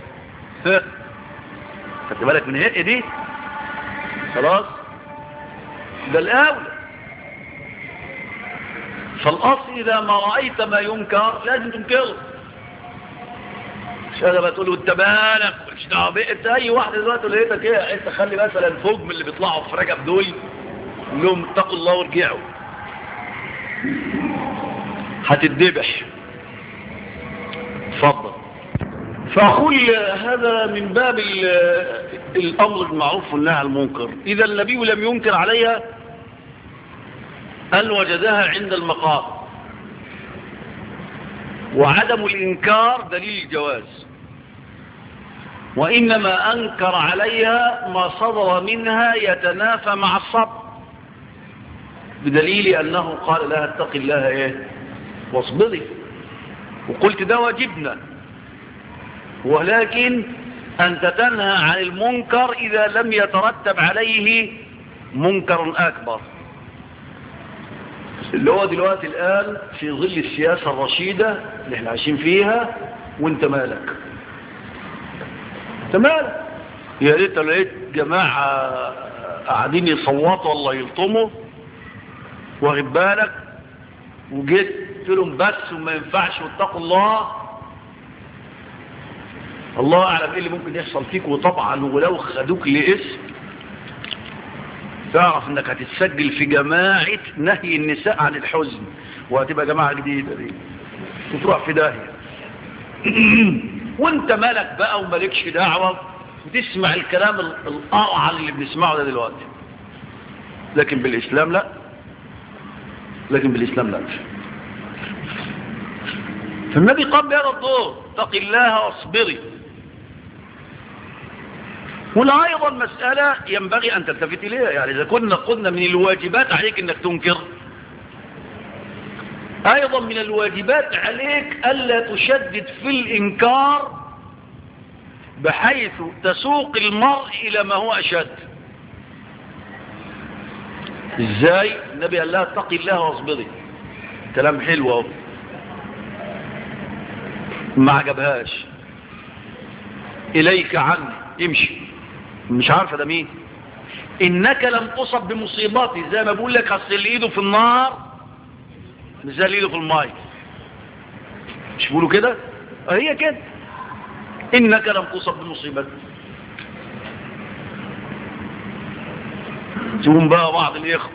خدت بالك من هي دي خلاص ده الاولى فالاصل اذا ما رأيت ما ينكر لازم تنكره مش هذا بتقول له انت مالك مش دعوه بيه انت اي واحد دلوقتي لقيتك ايه انت خلي مثلا فوق من اللي بيطلعوا في رجب دول قول لهم اتقوا الله وارجعوا هتتذبح اتفضل فأقول هذا من باب الأمر بالمعروف والنهي عن المنكر إذا النبي لم ينكر عليها أن وجدها عند المقام وعدم الإنكار دليل الجواز وإنما أنكر عليها ما صدر منها يتنافى مع الصبر بدليل أنه قال لها اتق الله إيه واصبري وقلت ده واجبنا ولكن أنت تنهى عن المنكر إذا لم يترتب عليه منكر أكبر اللي هو دلوقتي الآن في ظل السياسة الرشيدة اللي احنا عايشين فيها وانت مالك انت مالك يا ريت لو لقيت جماعة قاعدين يصوتوا والله يلطموا واخد بالك وجيت قلت لهم بس وما ينفعش واتقوا الله الله اعلم ايه اللي ممكن يحصل فيك وطبعا ولو خدوك لاسم تعرف انك هتتسجل في جماعة نهي النساء عن الحزن وهتبقى جماعة جديدة دي وتروح في داهية وانت مالك بقى ومالكش دعوة وتسمع الكلام القرعة اللي بنسمعه ده دلوقتي لكن بالاسلام لا لكن بالاسلام لا فالنبي قام بهذا الدور اتق الله واصبري هنا ايضا مسألة ينبغي ان تلتفت اليها يعني اذا كنا قلنا من الواجبات عليك انك تنكر ايضا من الواجبات عليك الا تشدد في الانكار بحيث تسوق المرء الى ما هو اشد ازاي النبي قال لها اتقي الله واصبري كلام حلو اهو ما عجبهاش اليك عني امشي مش عارفه ده مين انك لم تصب بمصيباتي زي ما بقول لك اصل اللي ايده في النار مش زي اللي ايده في الماء مش بيقولوا كده هي كده انك لم تصب بمصيبه تقوم بقى بعض الاخوه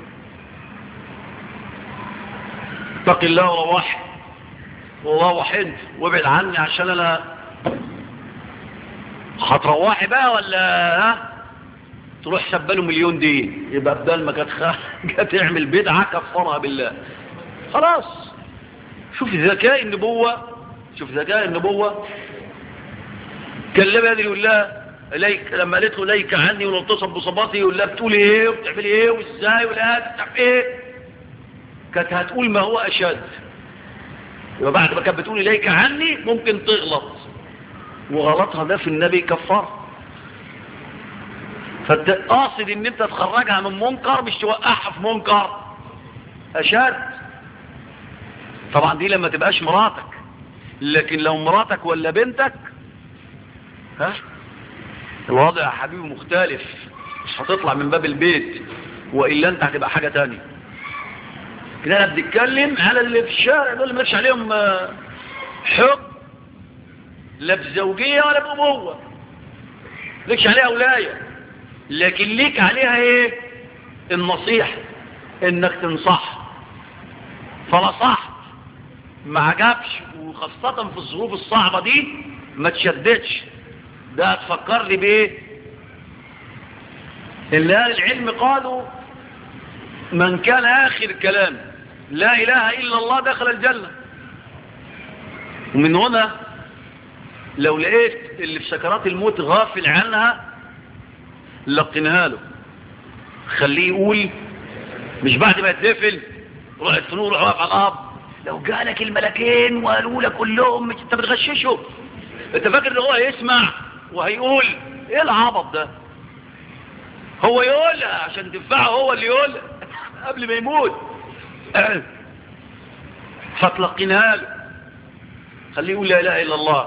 اتق الله وروح وروح انت وابعد عني عشان انا هتروحي بقى ولا ها تروح سبله مليون دين يبقى بدل ما كانت خ... تعمل بدعه كفرها بالله خلاص شوف ذكاء النبوه شوف ذكاء النبوه كلمها هذه يقول لها إليك لما قالت له ليك عني ولو تصب بصباتي يقول لها بتقولي ايه وبتعملي ايه وازاي ولا بتعمل ايه كانت هتقول ما هو اشد يبقى بعد ما كانت بتقول اليك عني ممكن تغلط وغلطها ده في النبي كفر فانت قاصد ان انت تخرجها من منكر مش توقعها في منكر اشد طبعا دي لما تبقاش مراتك لكن لو مراتك ولا بنتك ها الوضع يا حبيبي مختلف مش هتطلع من باب البيت وإلا انت هتبقى حاجة تانية كده انا بنتكلم على اللي في الشارع دول اللي مالكش عليهم حب لا بزوجية ولا بأبوة ليكش عليها ولاية لكن ليك عليها ايه النصيحة انك تنصح فنصحت ما عجبش وخاصة في الظروف الصعبة دي ما تشددش ده هتفكر لي بايه اللي اهل العلم قالوا من كان اخر كلام لا اله الا الله دخل الجنة ومن هنا لو لقيت اللي في سكرات الموت غافل عنها لقنها له خليه يقول مش بعد ما يتدفن روح الفنور روح واقف على الارض لو جالك الملكين وقالوا لك كلهم مش انت بتغششه انت فاكر ان هو يسمع وهيقول ايه العبط ده هو يقولها عشان تنفعه هو اللي يقولها قبل ما يموت فتلقينها له خليه يقول لا اله الا الله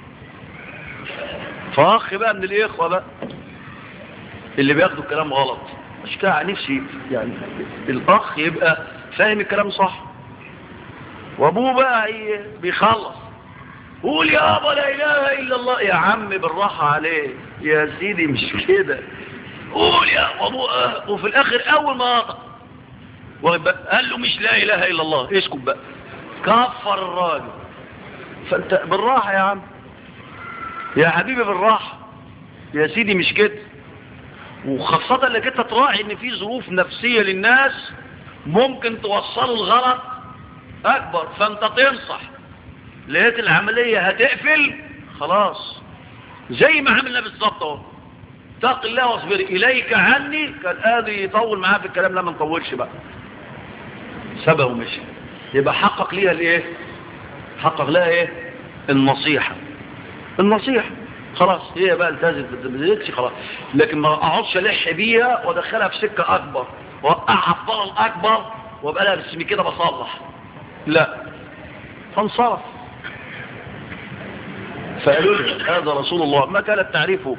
فاخ بقى من الاخوه بقى اللي بياخدوا الكلام غلط مش كده نفسي يعني الاخ يبقى فاهم الكلام صح وابوه بقى بيخلص قول يا ابا لا اله الا الله يا عم بالراحه عليه يا سيدي مش كده قول يا ابوه وفي الاخر اول ما قطع قال له مش لا اله الا الله اسكت بقى كفر الراجل فانت بالراحه يا عم يا حبيبي بالراحه يا سيدي مش كده وخاصة انك انت تراعي ان في ظروف نفسية للناس ممكن توصلوا الغلط اكبر فانت تنصح لقيت العملية هتقفل خلاص زي ما عملنا بالظبط اهو اتق الله واصبر اليك عني كان قادر يطول معاه في الكلام لا ما نطولش بقى سبه ومشي يبقى حقق ليها الايه حقق لها ايه النصيحة النصيحة خلاص هي بقى التزمت بالزيتش خلاص لكن ما اقعدش الح بيها وادخلها في سكة اكبر واوقعها في ضلل اكبر وابقى لها باسمي كده بصلح لا فانصرف فقالوا لي هذا رسول الله ما كان تعريفه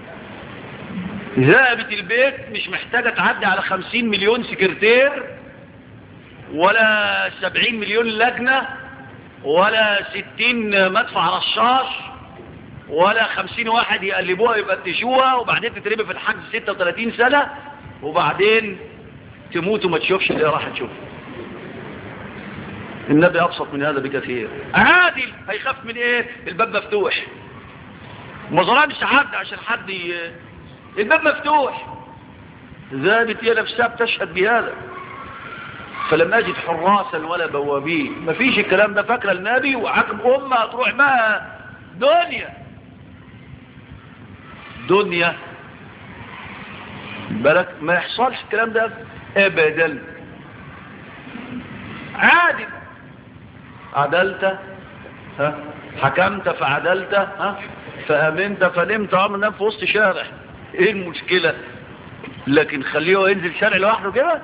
ذهبت البيت مش محتاجة تعدي على خمسين مليون سكرتير ولا سبعين مليون لجنة ولا ستين مدفع رشاش ولا خمسين واحد يقلبوها يفتشوها وبعدين تترمي في الحجز ستة وثلاثين سنة وبعدين تموت وما تشوفش اللي راح تشوف النبي أبسط من هذا بكثير عادل هيخاف من ايه الباب مفتوح ما ظلمش حد عشان حد ي... الباب مفتوح ذابت هي نفسها بتشهد بهذا فلم أجد حراسا ولا بوابين مفيش الكلام ده فاكره النبي وعقب أمة تروح معها دنيا دنيا بالك ما يحصلش الكلام ده ابدا عادل عدلت ها حكمت فعدلت ها فامنت فنمت عمل في وسط شارع ايه المشكلة لكن خليه ينزل شارع لوحده كده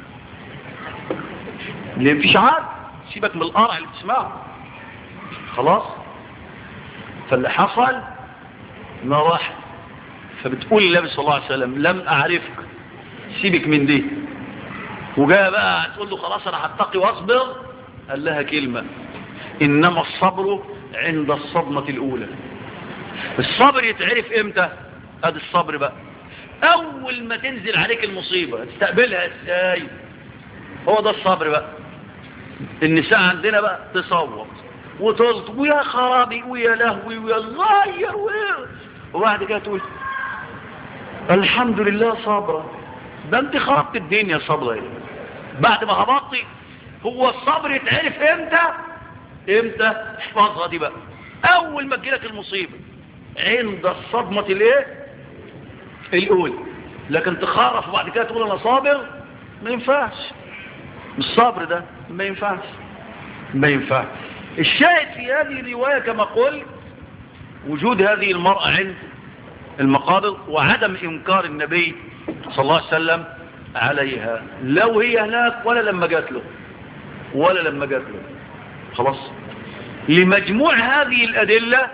ليه مفيش عاد سيبك من القرع اللي بتسمعه خلاص فاللي حصل ما راح فبتقول النبي صلى الله عليه وسلم لم اعرفك سيبك من دي وجاء بقى تقول له خلاص انا هتقي واصبر قال لها كلمة إنما الصبر عند الصدمة الأولى الصبر يتعرف إمتى هذا الصبر بقى أول ما تنزل عليك المصيبة تستقبلها إزاي هو ده الصبر بقى النساء عندنا بقى تصوت وتلطب ويا خرابي ويا لهوي ويا غاير وبعد كده تقول الحمد لله صبرا ده انت خربت الدنيا صبرا ايه بعد ما هبطي هو الصبر يتعرف امتى امتى احفظها دي بقى اول ما تجيلك المصيبة عند الصدمة الايه الاولى لكن تخرف وبعد كده تقول انا صابر ما ينفعش الصبر ده ما ينفعش ما ينفعش الشاهد في هذه الرواية كما قلت وجود هذه المرأة عند المقابر وعدم إنكار النبي صلى الله عليه وسلم عليها لو هي هناك ولا لما جات له ولا لما جات له خلاص لمجموع هذه الأدلة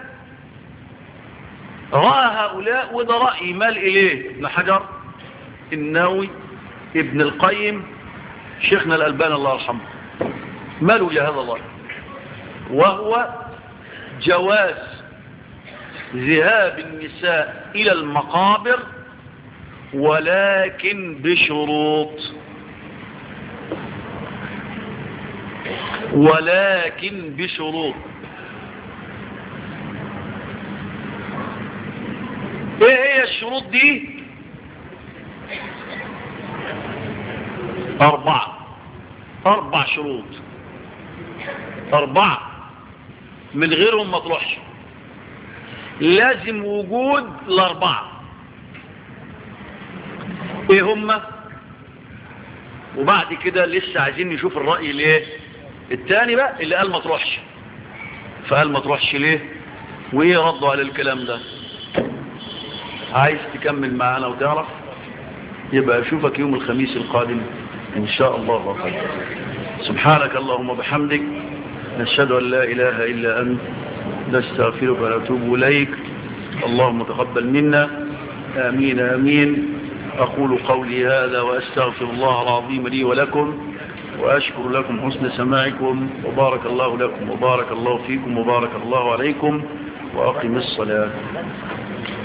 رأى هؤلاء وده رأي مال إليه ابن حجر النووي ابن القيم شيخنا الألبان الله يرحمه مالوا لهذا الرأي وهو جواز ذهاب النساء إلى المقابر ولكن بشروط ولكن بشروط ايه هي الشروط دي اربعة اربع شروط اربعة من غيرهم ما تروحش لازم وجود الاربعة ايه هم وبعد كده لسه عايزين نشوف الرأي ليه التاني بقى اللي قال ما تروحش فقال ما تروحش ليه وايه ردوا على الكلام ده عايز تكمل معانا وتعرف يبقى اشوفك يوم الخميس القادم ان شاء الله خير سبحانك اللهم وبحمدك نشهد ان لا اله الا انت نستغفرك ونتوب اليك اللهم تقبل منا امين امين اقول قولي هذا واستغفر الله العظيم لي ولكم واشكر لكم حسن سماعكم وبارك الله لكم وبارك الله فيكم وبارك الله عليكم واقم الصلاه